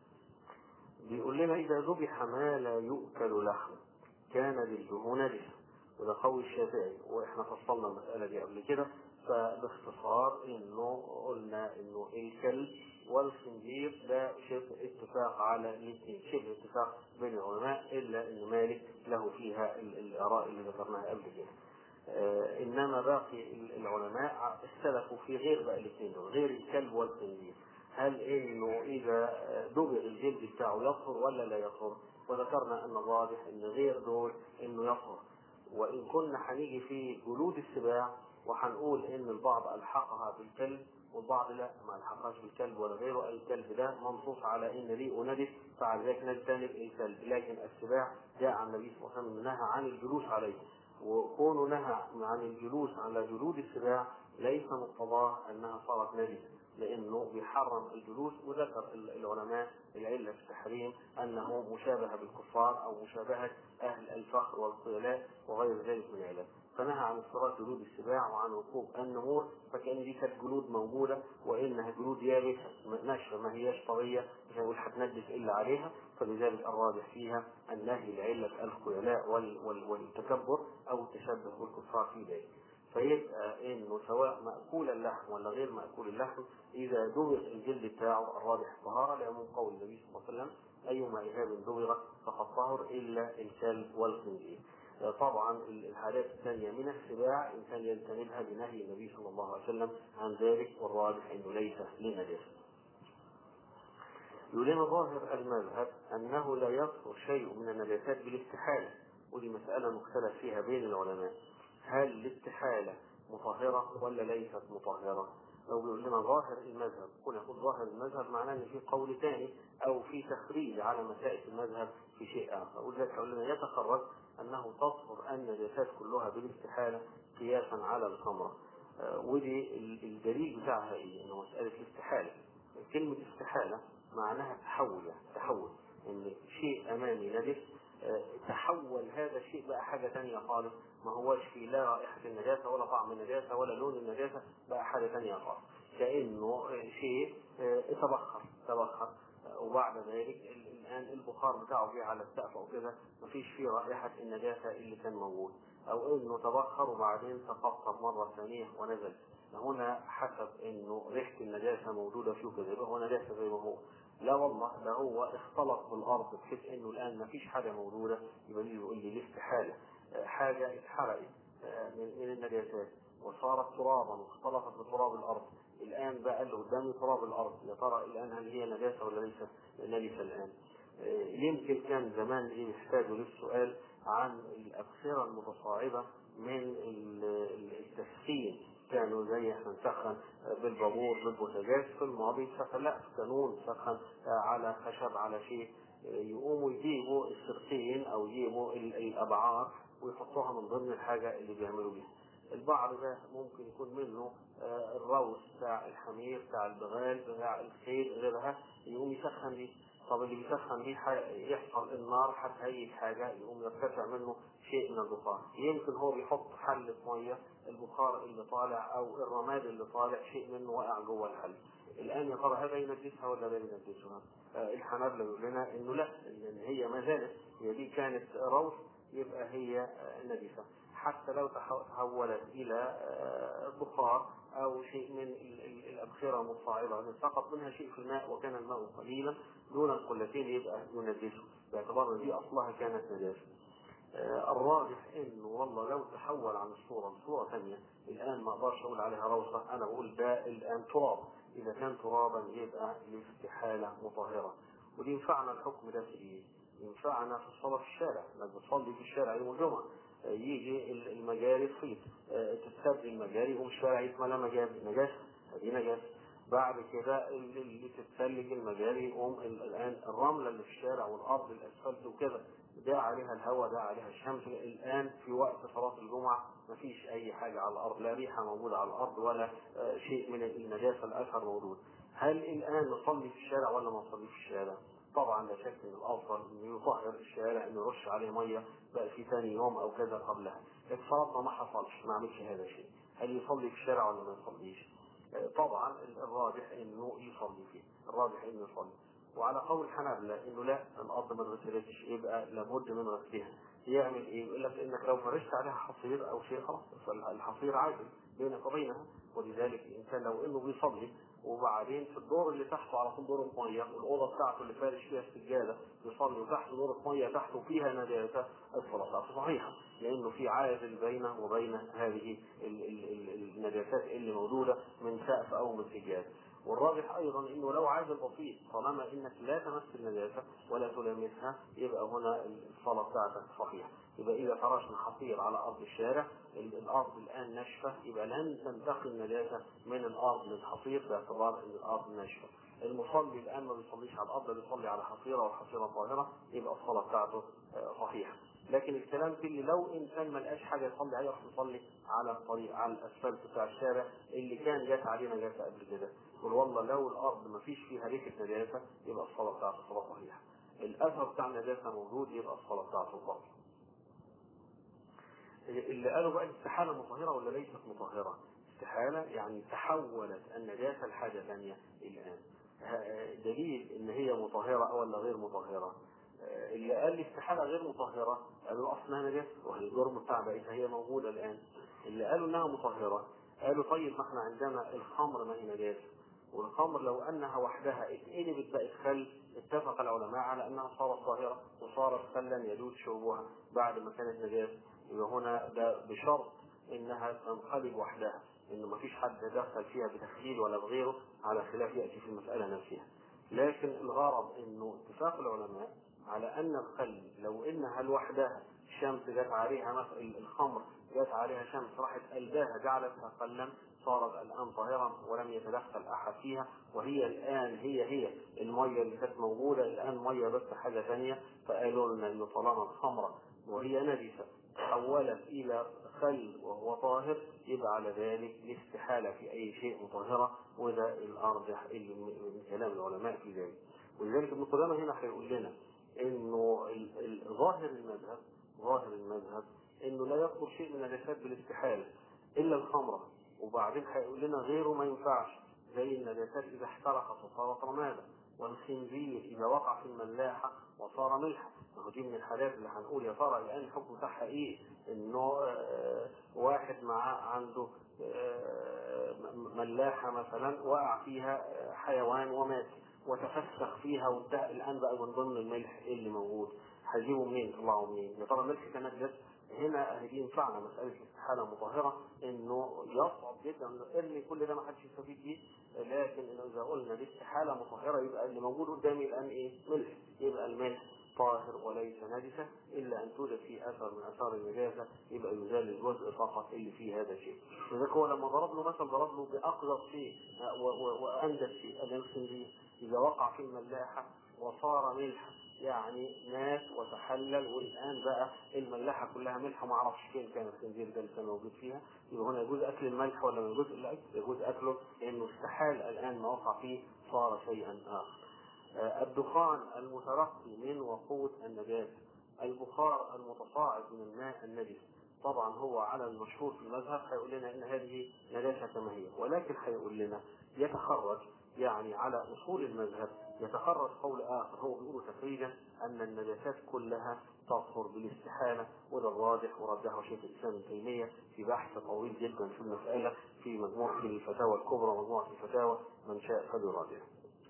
بيقول لنا إذا ذبح ما لا يؤكل لحمه كان جلده نجسا وده قول الشافعي واحنا فصلنا المسألة دي قبل كده فباختصار انه قلنا انه الكلب والخنزير ده شبه اتفاق على الاثنين شبه اتفاق بين العلماء الا ان مالك له فيها ال- الاراء اللي ذكرناها قبل كده آه، انما باقي ال- العلماء اختلفوا في غير بقى الاثنين دول غير الكلب والخنزير هل انه اذا آه، دبغ الجلد بتاعه يطهر ولا لا يطهر وذكرنا ان الواضح ان غير دول انه يطهر وان كنا هنيجي في جلود السباع وهنقول ان البعض الحقها بالكلب والبعض لا ما الحقهاش بالكلب ولا غيره الكلب ده منصوص على ان ليه نجس فعلى ذلك نجتنب الكلب لكن السباع جاء عن النبي صلى الله عليه وسلم نهى عن الجلوس عليه وكونه نهى عن الجلوس على جلود السباع ليس مقتضاه انها صارت نجسه لانه بيحرم الجلوس وذكر العلماء العله في التحريم انه مشابهه بالكفار او مشابهه اهل الفخر والخيلاء وغير ذلك من العلل فنهى عن افتراض جلود السباع وعن ركوب النمور فكان دي كانت جلود موجوده وانها جلود يابسه ناشفه ما هياش طريه مش هنقول هتنجس الا عليها فلذلك الراجح فيها النهي لعله الخيلاء وال- وال- والتكبر او التشبه بالكفار في ذلك فيبقى انه سواء مأكول اللحم ولا غير مأكول اللحم اذا دبغ الجلد بتاعه الراجح الطهارة لعموم قول النبي صلى الله عليه وسلم ايما اهاب دبغ فقد طهر الا الكلب والخنزير. طبعا الحالات الثانية من السباع إنسان يجتنبها بنهي النبي صلى الله عليه وسلم عن ذلك والراجح أنه ليس لنجاسة. يلين ظاهر المذهب أنه لا يصدر شيء من النجاسات بالاستحالة ودي مسألة مختلف فيها بين العلماء هل الاستحالة مطهرة ولا ليست مطهرة؟ لو بيقول لنا ظاهر المذهب كنا نقول ظاهر المذهب معناه ان في قول ثاني او في تخريج على مسائل المذهب في شيء اخر ولذلك يقول لنا يتخرج انه تطهر النجاسات كلها بالاستحاله قياسا على الخمره آه ودي الدليل بتاعها ايه؟ انه مساله الاستحاله كلمه استحاله معناها تحول يعني تحول ان شيء امامي نجس تحول هذا الشيء بقى حاجة تانية خالص ما هوش في لا رائحة النجاسة ولا طعم النجاسة ولا لون النجاسة بقى حاجة تانية خالص كأنه شيء تبخر تبخر وبعد ذلك الآن البخار بتاعه جه على السقف أو كده مفيش فيه رائحة النجاسة اللي كان موجود أو إنه تبخر وبعدين تقطر مرة ثانية ونزل هنا حسب إنه ريحة النجاسة موجودة فيه كده يبقى هو نجاسة زي ما هو لا والله ده هو اختلط بالارض بحيث انه الان ما فيش حاجه موجوده يبقى دي يقول لي ليه استحاله حاجه اتحرقت من من النجاسات وصارت ترابا واختلطت بتراب الارض الان بقى اللي قدامي تراب الارض يا ترى الان هل هي نجاسه ولا ليست نجسه الان يمكن كان زمان يحتاجوا للسؤال عن الابخره المتصاعده من التسخين كانوا زي احنا نسخن بالبابور بالبوتاجاز في الماضي سخن لا في كانون سخن على خشب على شيء يقوموا يجيبوا السرقين او يجيبوا الابعار ويحطوها من ضمن الحاجه اللي بيعملوا بيها. البعر ده ممكن يكون منه الروس بتاع الحمير بتاع البغال بتاع الخيل غيرها يقوم يسخن بيه طب اللي بيسخن بيه يحصل النار هتهيج حاجه يقوم يرتفع منه شيء من البخار يمكن هو بيحط حلة ميه البخار اللي طالع او الرماد اللي طالع شيء منه واقع جوه الحل الان يا ترى هذا ينجسها ولا لا ينجسها؟ آه الحنابلة بيقول لنا انه لا لان هي ما زالت هي دي كانت روث يبقى هي نجسة حتى لو تحولت إلى بخار أو شيء من الأبخرة المتصاعدة أن سقط منها شيء في الماء وكان الماء قليلا دون القلتين يبقى ينجسه باعتبار أن دي أصلها كانت نجاسة الراجح انه والله لو تحول عن الصوره لصوره ثانيه الان ما اقدرش اقول عليها روثه انا بقول ده الان تراب اذا كان ترابا يبقى الاستحاله مطهره ودي ينفعنا الحكم ده في ايه؟ ينفعنا في الصلاه في الشارع انك بتصلي في الشارع يوم الجمعه يجي المجاري تفيض تتسد المجاري يقوم الشارع يتملى مجاري نجاسه دي نجاسه بعد كده اللي تتسلج المجاري يقوم الان الرمله اللي في الشارع والارض الاسفلت وكده ده عليها الهواء ده عليها الشمس الان في وقت صلاه الجمعه ما فيش اي حاجه على الارض لا ريحه موجوده على الارض ولا شيء من النجاسه الاثر موجود هل الان نصلي في الشارع ولا ما نصلي في الشارع؟ طبعا لا شك ان الافضل انه يطهر الشارع انه يرش عليه ميه بقى في ثاني يوم او كذا قبلها لكن فرضنا ما حصلش ما عملش هذا الشيء هل يصلي في الشارع ولا ما يصليش؟ طبعا الراجح انه يصلي فيه الراجح انه يصلي وعلى قول الحنابلة انه لا الارض ما اتغسلتش يبقى لابد من غسلها يعمل ايه؟ يقول لك انك لو فرشت عليها حصير او شيء خلاص فالحصير عادل بينك وبينها ولذلك الانسان لو انه بيصلي وبعدين في الدور اللي تحته على طول دورة ميه والاوضه بتاعته اللي فارش فيها السجاده يصلي وتحته دورة ميه تحته فيها نجاسه الصلاه بتاعته صحيحه لانه في عازل بينه وبين هذه النجاسات اللي موجوده من سقف او من سجاده والراجح ايضا انه لو عازل بسيط طالما انك لا تمس النجاسه ولا تلامسها يبقى هنا الصلاه بتاعتك صحيحه يبقى اذا فرشنا حصير على ارض الشارع الارض الان ناشفه يبقى لن تنتقل النجاسه من الارض للحصير باعتبار ان الارض ناشفه المصلي الان ما بيصليش على الارض بيصلي على حصيره والحصيره طاهره يبقى الصلاه بتاعته صحيحه لكن الكلام في اللي لو انسان ما لقاش حاجه يصلي عليها يروح يصلي على الطريق على الاسفلت بتاع الشارع اللي كان جات عليه نجاسه قبل كده يقول والله لو الارض ما فيش فيها ريحه نجاسه يبقى الصلاه بتاعته صلاه صحيحه الاثر بتاع النجاسه موجود يبقى الصلاه بتاعته باطله اللي قالوا بقى الاستحاله مطهره ولا ليست مطهره استحاله يعني تحولت النجاسه لحاجه ثانيه الان دليل ان هي مطهره ولا غير مطهره اللي قال لي استحاله غير مطهره قالوا اصلها نجاسه وهي الجرم بتاع بقيتها هي موجوده الان اللي قالوا انها مطهره قالوا طيب ما احنا عندنا الخمر ما هي نجاسه والخمر لو انها وحدها اتقلبت بقت خل اتفق العلماء على انها صارت طاهره وصارت خلا يجوز شربها بعد ما كانت نجاسه يبقى هنا ده بشرط انها تنقلب وحدها انه ما فيش حد دخل فيها بتخيل ولا بغيره على خلاف ياتي في المساله نفسها لكن الغرض انه اتفاق العلماء على ان الخل لو انها لوحدها الشمس جت عليها مثلا الخمر جت عليها شمس راحت قلبها جعلتها خلا صارت الان طاهرا ولم يتدخل احد فيها وهي الان هي هي الميه اللي كانت موجوده الان ميه بس حاجه ثانيه فقالوا لنا انه طالما الخمره وهي نجسه تحولت الى خل وهو طاهر يبقى على ذلك الاستحاله في اي شيء مطهره وده الارجح اللي من كلام العلماء في ذلك ولذلك ابن قدامه هنا هيقول لنا انه ظاهر المذهب ظاهر المذهب انه لا يخطر شيء من النجاسات بالاستحاله الا الخمره وبعدين هيقول لنا غيره ما ينفعش زي النجاسات اذا احترقت وصارت رمادا والخنزير اذا وقع في الملاحه وصار ملحا ما هو دي من الحالات اللي هنقول يا ترى الان الحكم بتاعها ايه؟ انه آه واحد معاه عنده آه ملاحه مثلا وقع فيها حيوان ومات وتفسخ فيها وانتهى الان بقى من ضمن الملح اللي موجود هيجيبوا منين يطلعوا منين؟ يا ترى الملح كان نجس هنا هيجي ينفعنا مساله الاستحاله مطهره انه يصعب جدا انه ارمي كل ده ما حدش يستفيد بيه لكن انه اذا قلنا دي استحاله مطهره يبقى اللي موجود قدامي الان ايه؟ ملح يبقى الملح طاهر وليس نجسة إلا أن توجد فيه أثر من آثار النجاسة يبقى يزال الجزء فقط اللي فيه هذا الشيء. لذلك هو لما ضرب له مثل ضرب له بأقرب شيء وأنجز شيء الخنزير إذا وقع في الملاحة وصار ملحا يعني مات وتحلل والان بقى الملاحه كلها ملح وما اعرفش فين كان الخنزير ده اللي كان موجود فيها يبقى هنا يجوز اكل الملح ولا ما يجوز لا يجوز اكله لانه استحال الان ما وقع فيه صار شيئا اخر. الدخان المترقي من وقود النجاسه البخار المتصاعد من الماء النجس طبعا هو على المشهور في المذهب هيقول لنا ان هذه نجاسه كما هي ولكن هيقول لنا يتخرج يعني على اصول المذهب يتخرج قول اخر هو بيقول تخريجا ان النجاسات كلها تطهر بالاستحاله وده الراجح ورجحه شيخ الاسلام ابن تيميه في بحث طويل جدا في المساله في مجموعه الفتاوى الكبرى مجموعه الفتاوى من شاء فليراجع.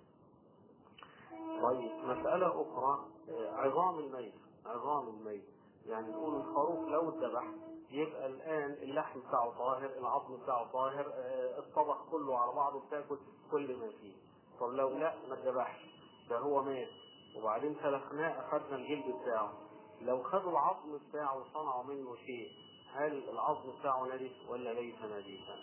طيب مساله اخرى عظام الميت عظام الميت يعني نقول الخروف لو اتذبح يبقى الان اللحم بتاعه طاهر العظم بتاعه طاهر الطبق كله على بعضه بتاكل كل ما فيه طب لو لا ما اتذبحش ده هو مات وبعدين سلخناه اخذنا الجلد بتاعه لو خدوا العظم بتاعه وصنعوا منه شيء هل العظم بتاعه نجس ولا ليس نجسا؟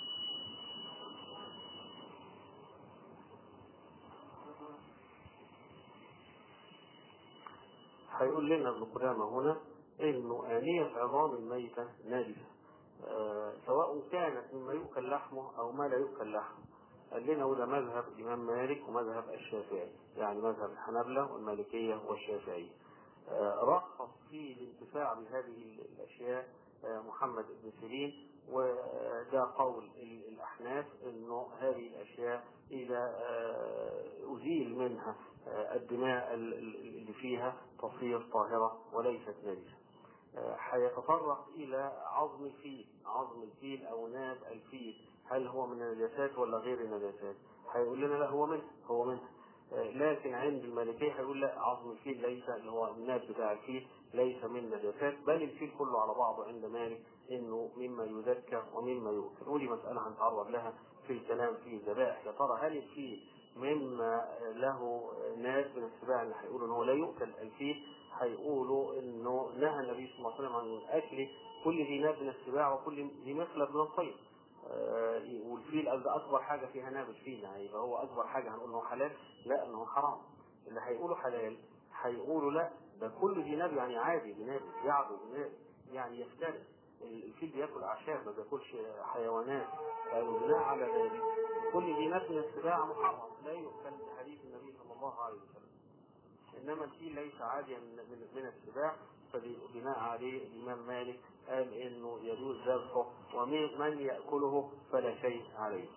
هيقول لنا ابن قدامه هنا انه آنية عظام الميتة نجسة آه سواء كانت مما يؤكل لحمه او ما لا يؤكل لحمه قال لنا وده مذهب الامام مالك ومذهب الشافعي يعني مذهب الحنابلة والمالكية والشافعية آه رخص في الانتفاع بهذه الاشياء آه محمد بن سيرين وده قول الاحناف انه هذه الاشياء اذا ازيل منها الدماء اللي فيها تصير طاهره وليست نجسه. هيتطرق الى عظم الفيل، عظم الفيل او ناب الفيل، هل هو من النجاسات ولا غير النجاسات؟ هيقول لنا لا هو منها، هو منها. لكن عند المالكية هيقول لا عظم الفيل ليس اللي هو الناب بتاع الفيل ليس من النجاسات بل الفيل كله على بعضه عند مالك انه مما يذكر ومما يؤكل ودي مسألة هنتعرض لها في الكلام في الذبائح يا ترى هل الفيل مما له ناس من السباع اللي هيقولوا ان هو لا يؤكل الفيل هيقولوا انه نهى النبي صلى الله عليه وسلم عن اكل كل ذي ناب من السباع وكل ذي مخلب من الطير آه والفيل ده اكبر حاجه فيها ناب الفيل هيبقى هو اكبر حاجه هنقول انه حلال لا انه حرام اللي هيقولوا حلال هيقولوا لا ده كل ذي ناب يعني عادي بناب يعبد بناب يعني يفترس الفيل بياكل اعشاب ما بياكلش حيوانات فبناء على ذلك كل ذي ناب من السباع محرم لا يؤكل بحديث النبي صلى الله عليه وسلم انما الفيل ليس عاديا من من السباع فبناء عليه الامام مالك قال انه يجوز ذبحه ومن ياكله فلا شيء عليه.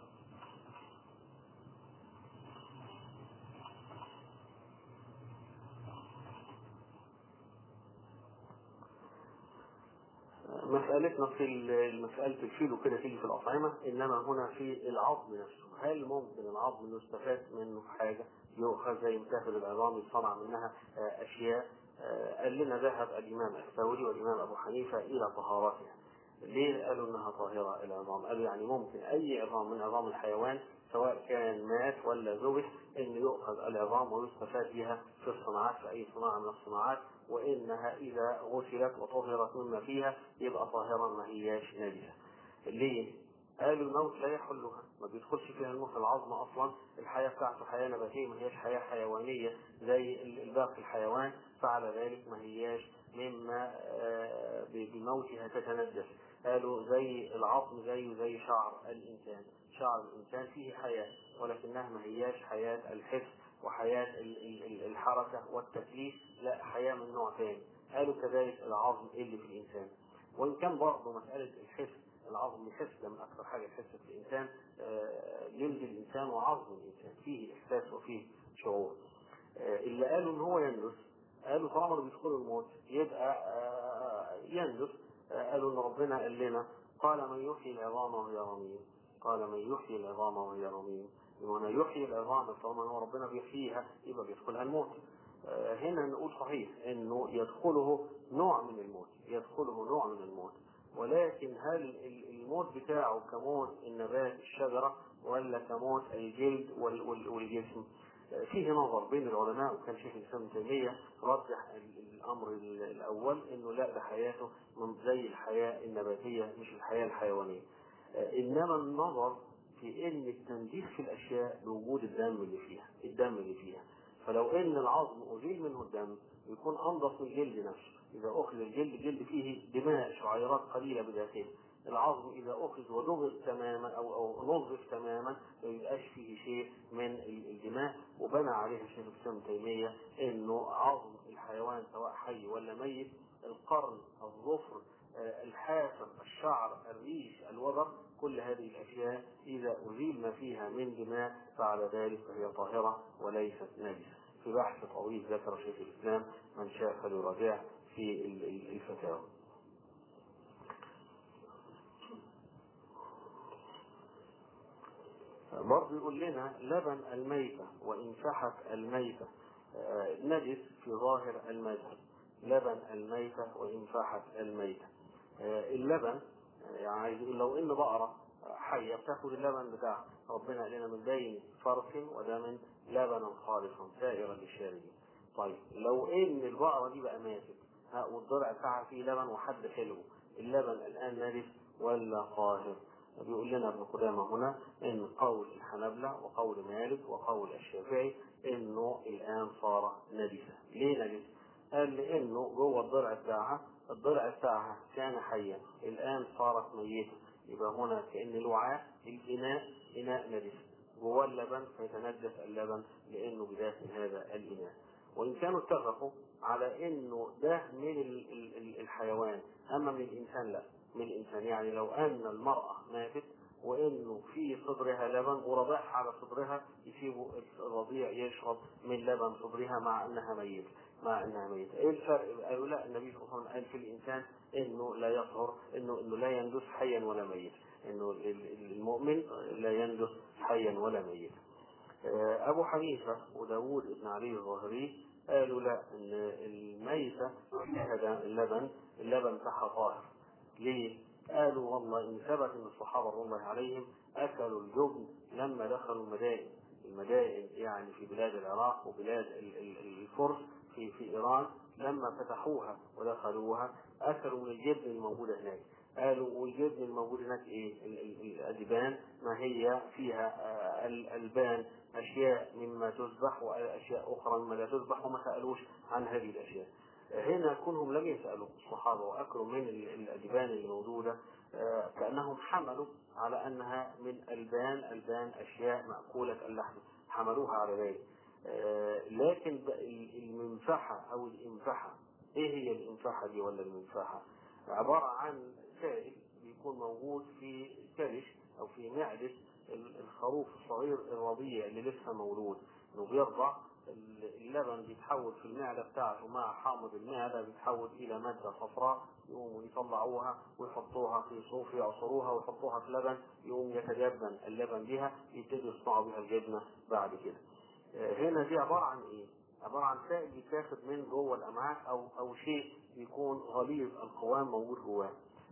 مسألتنا في ال- مسألة الفيل وكده تيجي في الأطعمة إنما هنا في العظم نفسه هل ممكن العظم يستفاد منه في حاجة يؤخذ زي متاخد العظام يصنع منها آه، أشياء آه، قال لنا ذهب الإمام الثوري والإمام أبو حنيفة إلى طهارتها ليه قالوا انها طاهرة العظام قالوا يعني ممكن اي عظام من عظام الحيوان سواء كان مات ولا ذبح ان يؤخذ العظام ويستفاد بها في الصناعات في اي صناعة من الصناعات وانها اذا غسلت وطهرت مما فيها يبقى طاهرة ما هياش نجسة ليه؟ قالوا الموت لا يحلها ما بيدخلش فيها الموت العظم اصلا الحياه بتاعته حياه نباتيه ما هياش حياه حيوانيه زي ال- الباقي الحيوان فعلى ذلك ما هياش مما آه، ب- بموتها تتنجس قالوا زي العظم زيه زي شعر الانسان شعر الانسان فيه حياه ولكنها ما هياش حياه الحس وحياه ال- ال- ال- الحركه والتكليف لا حياه من نوع ثاني قالوا كذلك العظم اللي في الانسان وان كان برضه مساله الحس العظم يحس ده من اكثر حاجه يحس في الانسان آه، جلد الانسان وعظم الانسان فيه احساس وفيه شعور آه، اللي قالوا ان هو يندس قالوا طالما اللي بيدخلوا الموت يبقى آه، يندس آه، قالوا ان ربنا قال لنا قال من يحيي العظام وهي رميم قال من يحيي العظام وهي رميم ومن يحيي العظام طالما هو ربنا بيحييها يبقى بيدخلها الموت آه، هنا نقول صحيح انه يدخله نوع من الموت يدخله نوع من الموت ولكن هل ال- الموت بتاعه كموت النبات الشجرة ولا كموت الجلد وال- وال- والجسم آه، فيه نظر بين العلماء وكان شيخ الاسلام ابن تيميه رجح ال- الامر ال- الاول انه لا ده حياته من زي الحياه النباتيه مش الحياه الحيوانيه آه، انما النظر في ان التنظيف في الاشياء بوجود الدم اللي فيها الدم اللي فيها فلو ان العظم ازيل منه الدم يكون انضف من الجلد نفسه اذا اخذ الجلد جلد فيه دماء شعيرات قليله بداخله العظم اذا اخذ ودغر تماما او او نظف تماما ما يبقاش فيه شيء من ال- الدماء وبنى عليها شيخ الاسلام ابن تيميه انه عظم الحيوان سواء حي ولا ميت القرن الظفر آه، الحافر الشعر الريش الوبر كل هذه الاشياء اذا ازيل ما فيها من دماء فعلى ذلك فهي طاهره وليست نجسه في بحث طويل ذكر شيخ الاسلام من شاء فليراجعه في ال- ال- الفتاوى برضه يقول لنا لبن الميتة وإن فحت الميتة آه، نجس في ظاهر المذهب لبن الميتة وإن فحت الميتة آه، اللبن آه، يعني عايز يقول لو إن بقرة حية بتاخد اللبن بتاعها ربنا قال لنا من بين فرث ودم لبنا خالصا سائرا للشاربين طيب لو إن البقرة دي بقى ماتت ها، والضرع بتاعها فيه لبن وحد حلو اللبن الآن نجس ولا طاهر بيقول لنا ابن قدامة هنا ان قول الحنبلة وقول مالك وقول الشافعي انه الان صار نجسا ليه نجس قال لانه جوه الضلع بتاعها الضلع بتاعها كان حيا الان صارت ميتة يبقى هنا كان الوعاء الاناء اناء نجس جوه اللبن فيتنجس اللبن لانه بداخل هذا الاناء وان كانوا اتفقوا على انه ده من ال- ال- ال- الحيوان اما من الانسان لا من الانسان يعني لو ان المراه ماتت وانه في صدرها لبن ورضعها على صدرها يسيبوا الرضيع يشرب من لبن صدرها مع انها ميته مع انها ميته ايه الفرق قالوا لا النبي صلى الله عليه وسلم قال في الانسان انه لا يطهر انه انه لا يندس حيا ولا ميتا انه ال- ال- المؤمن لا يندس حيا ولا ميتا آه، أبو حنيفة وداود بن علي الظاهري قالوا لا إن الميتة فيها اللبن اللبن بتاعها طاهر ليه؟ قالوا والله إن ثبت إن الصحابة رضي الله عليهم أكلوا الجبن لما دخلوا المدائن المدائن يعني في بلاد العراق وبلاد ال- ال- الفرس في في إيران لما فتحوها ودخلوها أكلوا من الجبن الموجودة هناك قالوا والجبن الموجود هناك ايه ال- ال- الادبان ما هي فيها آه، الالبان اشياء مما تذبح واشياء اخرى مما لا تذبح وما سالوش عن هذه الاشياء هنا كونهم لم يسالوا الصحابه واكلوا من ال- الادبان الموجوده آه، كانهم حملوا على انها من البان البان اشياء ماكوله اللحم حملوها على ذلك آه، لكن ب- ال- المنفحه او الانفحه ايه هي الانفحه دي ولا المنفحه عبارة عن سائل بيكون موجود في كرش أو في معدة ال- الخروف الصغير الرضيع اللي لسه مولود إنه بيرضع اللبن بيتحول في المعدة بتاعته مع حامض المعدة بيتحول إلى مادة صفراء يقوموا يطلعوها ويحطوها في صوف يعصروها ويحطوها في لبن يقوم يتجبن اللبن بها يبتدوا يصنعوا بها الجبنة بعد كده. هنا دي عبارة عن إيه؟ عبارة عن سائل بيتاخد من جوه الأمعاء أو أو شيء يكون غليظ القوام موجود جواه.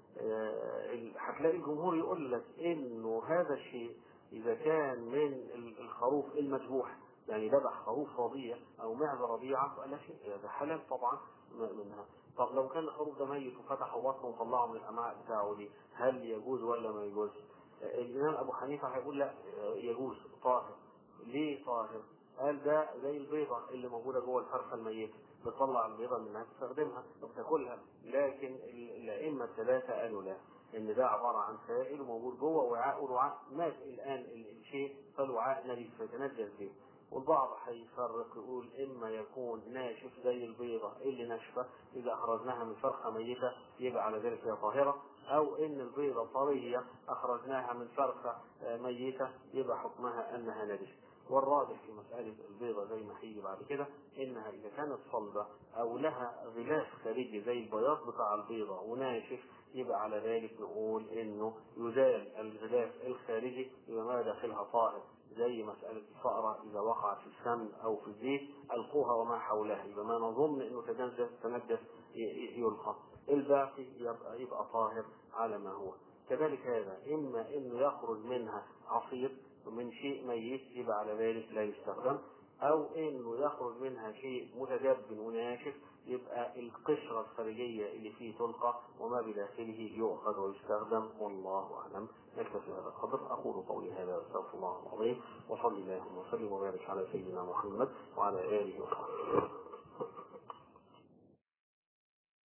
هتلاقي الجمهور يقول لك إنه هذا الشيء إذا كان من الخروف المذبوح يعني ذبح خروف رضيع او معزه رضيعه فقال لا شيء هذا حلال طبعا منها طب لو كان الخروف ده ميت وفتحوا بطنه وطلعوا من الامعاء بتاعه دي هل يجوز ولا ما يجوز؟ الامام ابو حنيفه هيقول لا يجوز طاهر ليه طاهر؟ قال ده زي البيضه اللي موجوده جوه الفرخه الميته بتطلع البيضه منها تستخدمها وبتاكلها لكن الائمه الثلاثه قالوا لا ان ده عباره عن سائل وموجود جوه وعاء والوعاء مات الان الشيء فالوعاء نجس فيتنجس به والبعض هيفرق يقول اما يكون ناشف زي البيضه اللي ناشفه اذا اخرجناها من فرخه ميته يبقى على ذلك هي طاهره او ان البيضه طريه اخرجناها من فرخه ميته يبقى حكمها انها نجس والراجح في مسألة البيضة زي ما هيجي بعد كده إنها إذا كانت صلبة أو لها غلاف خارجي زي البياض بتاع البيضة وناشف يبقى على ذلك نقول إنه يزال الغلاف الخارجي يبقى ما داخلها طاهر زي مسألة الفأرة إذا وقعت في السمن أو في الزيت ألقوها وما حولها يبقى ما نظن إنه تنجس تنجس يلقى الباقي يبقى, يبقى طاهر على ما هو كذلك هذا إما إنه يخرج منها عصير من شيء ميت يبقى على ذلك لا يستخدم أو إنه يخرج منها شيء متجبن وناشف يبقى القشرة الخارجية اللي فيه تلقى وما بداخله يؤخذ ويستخدم والله أعلم نكتفي هذا القدر أقول قولي هذا واستغفر الله العظيم وصلي اللهم وسلم وبارك على سيدنا محمد وعلى آله وصحبه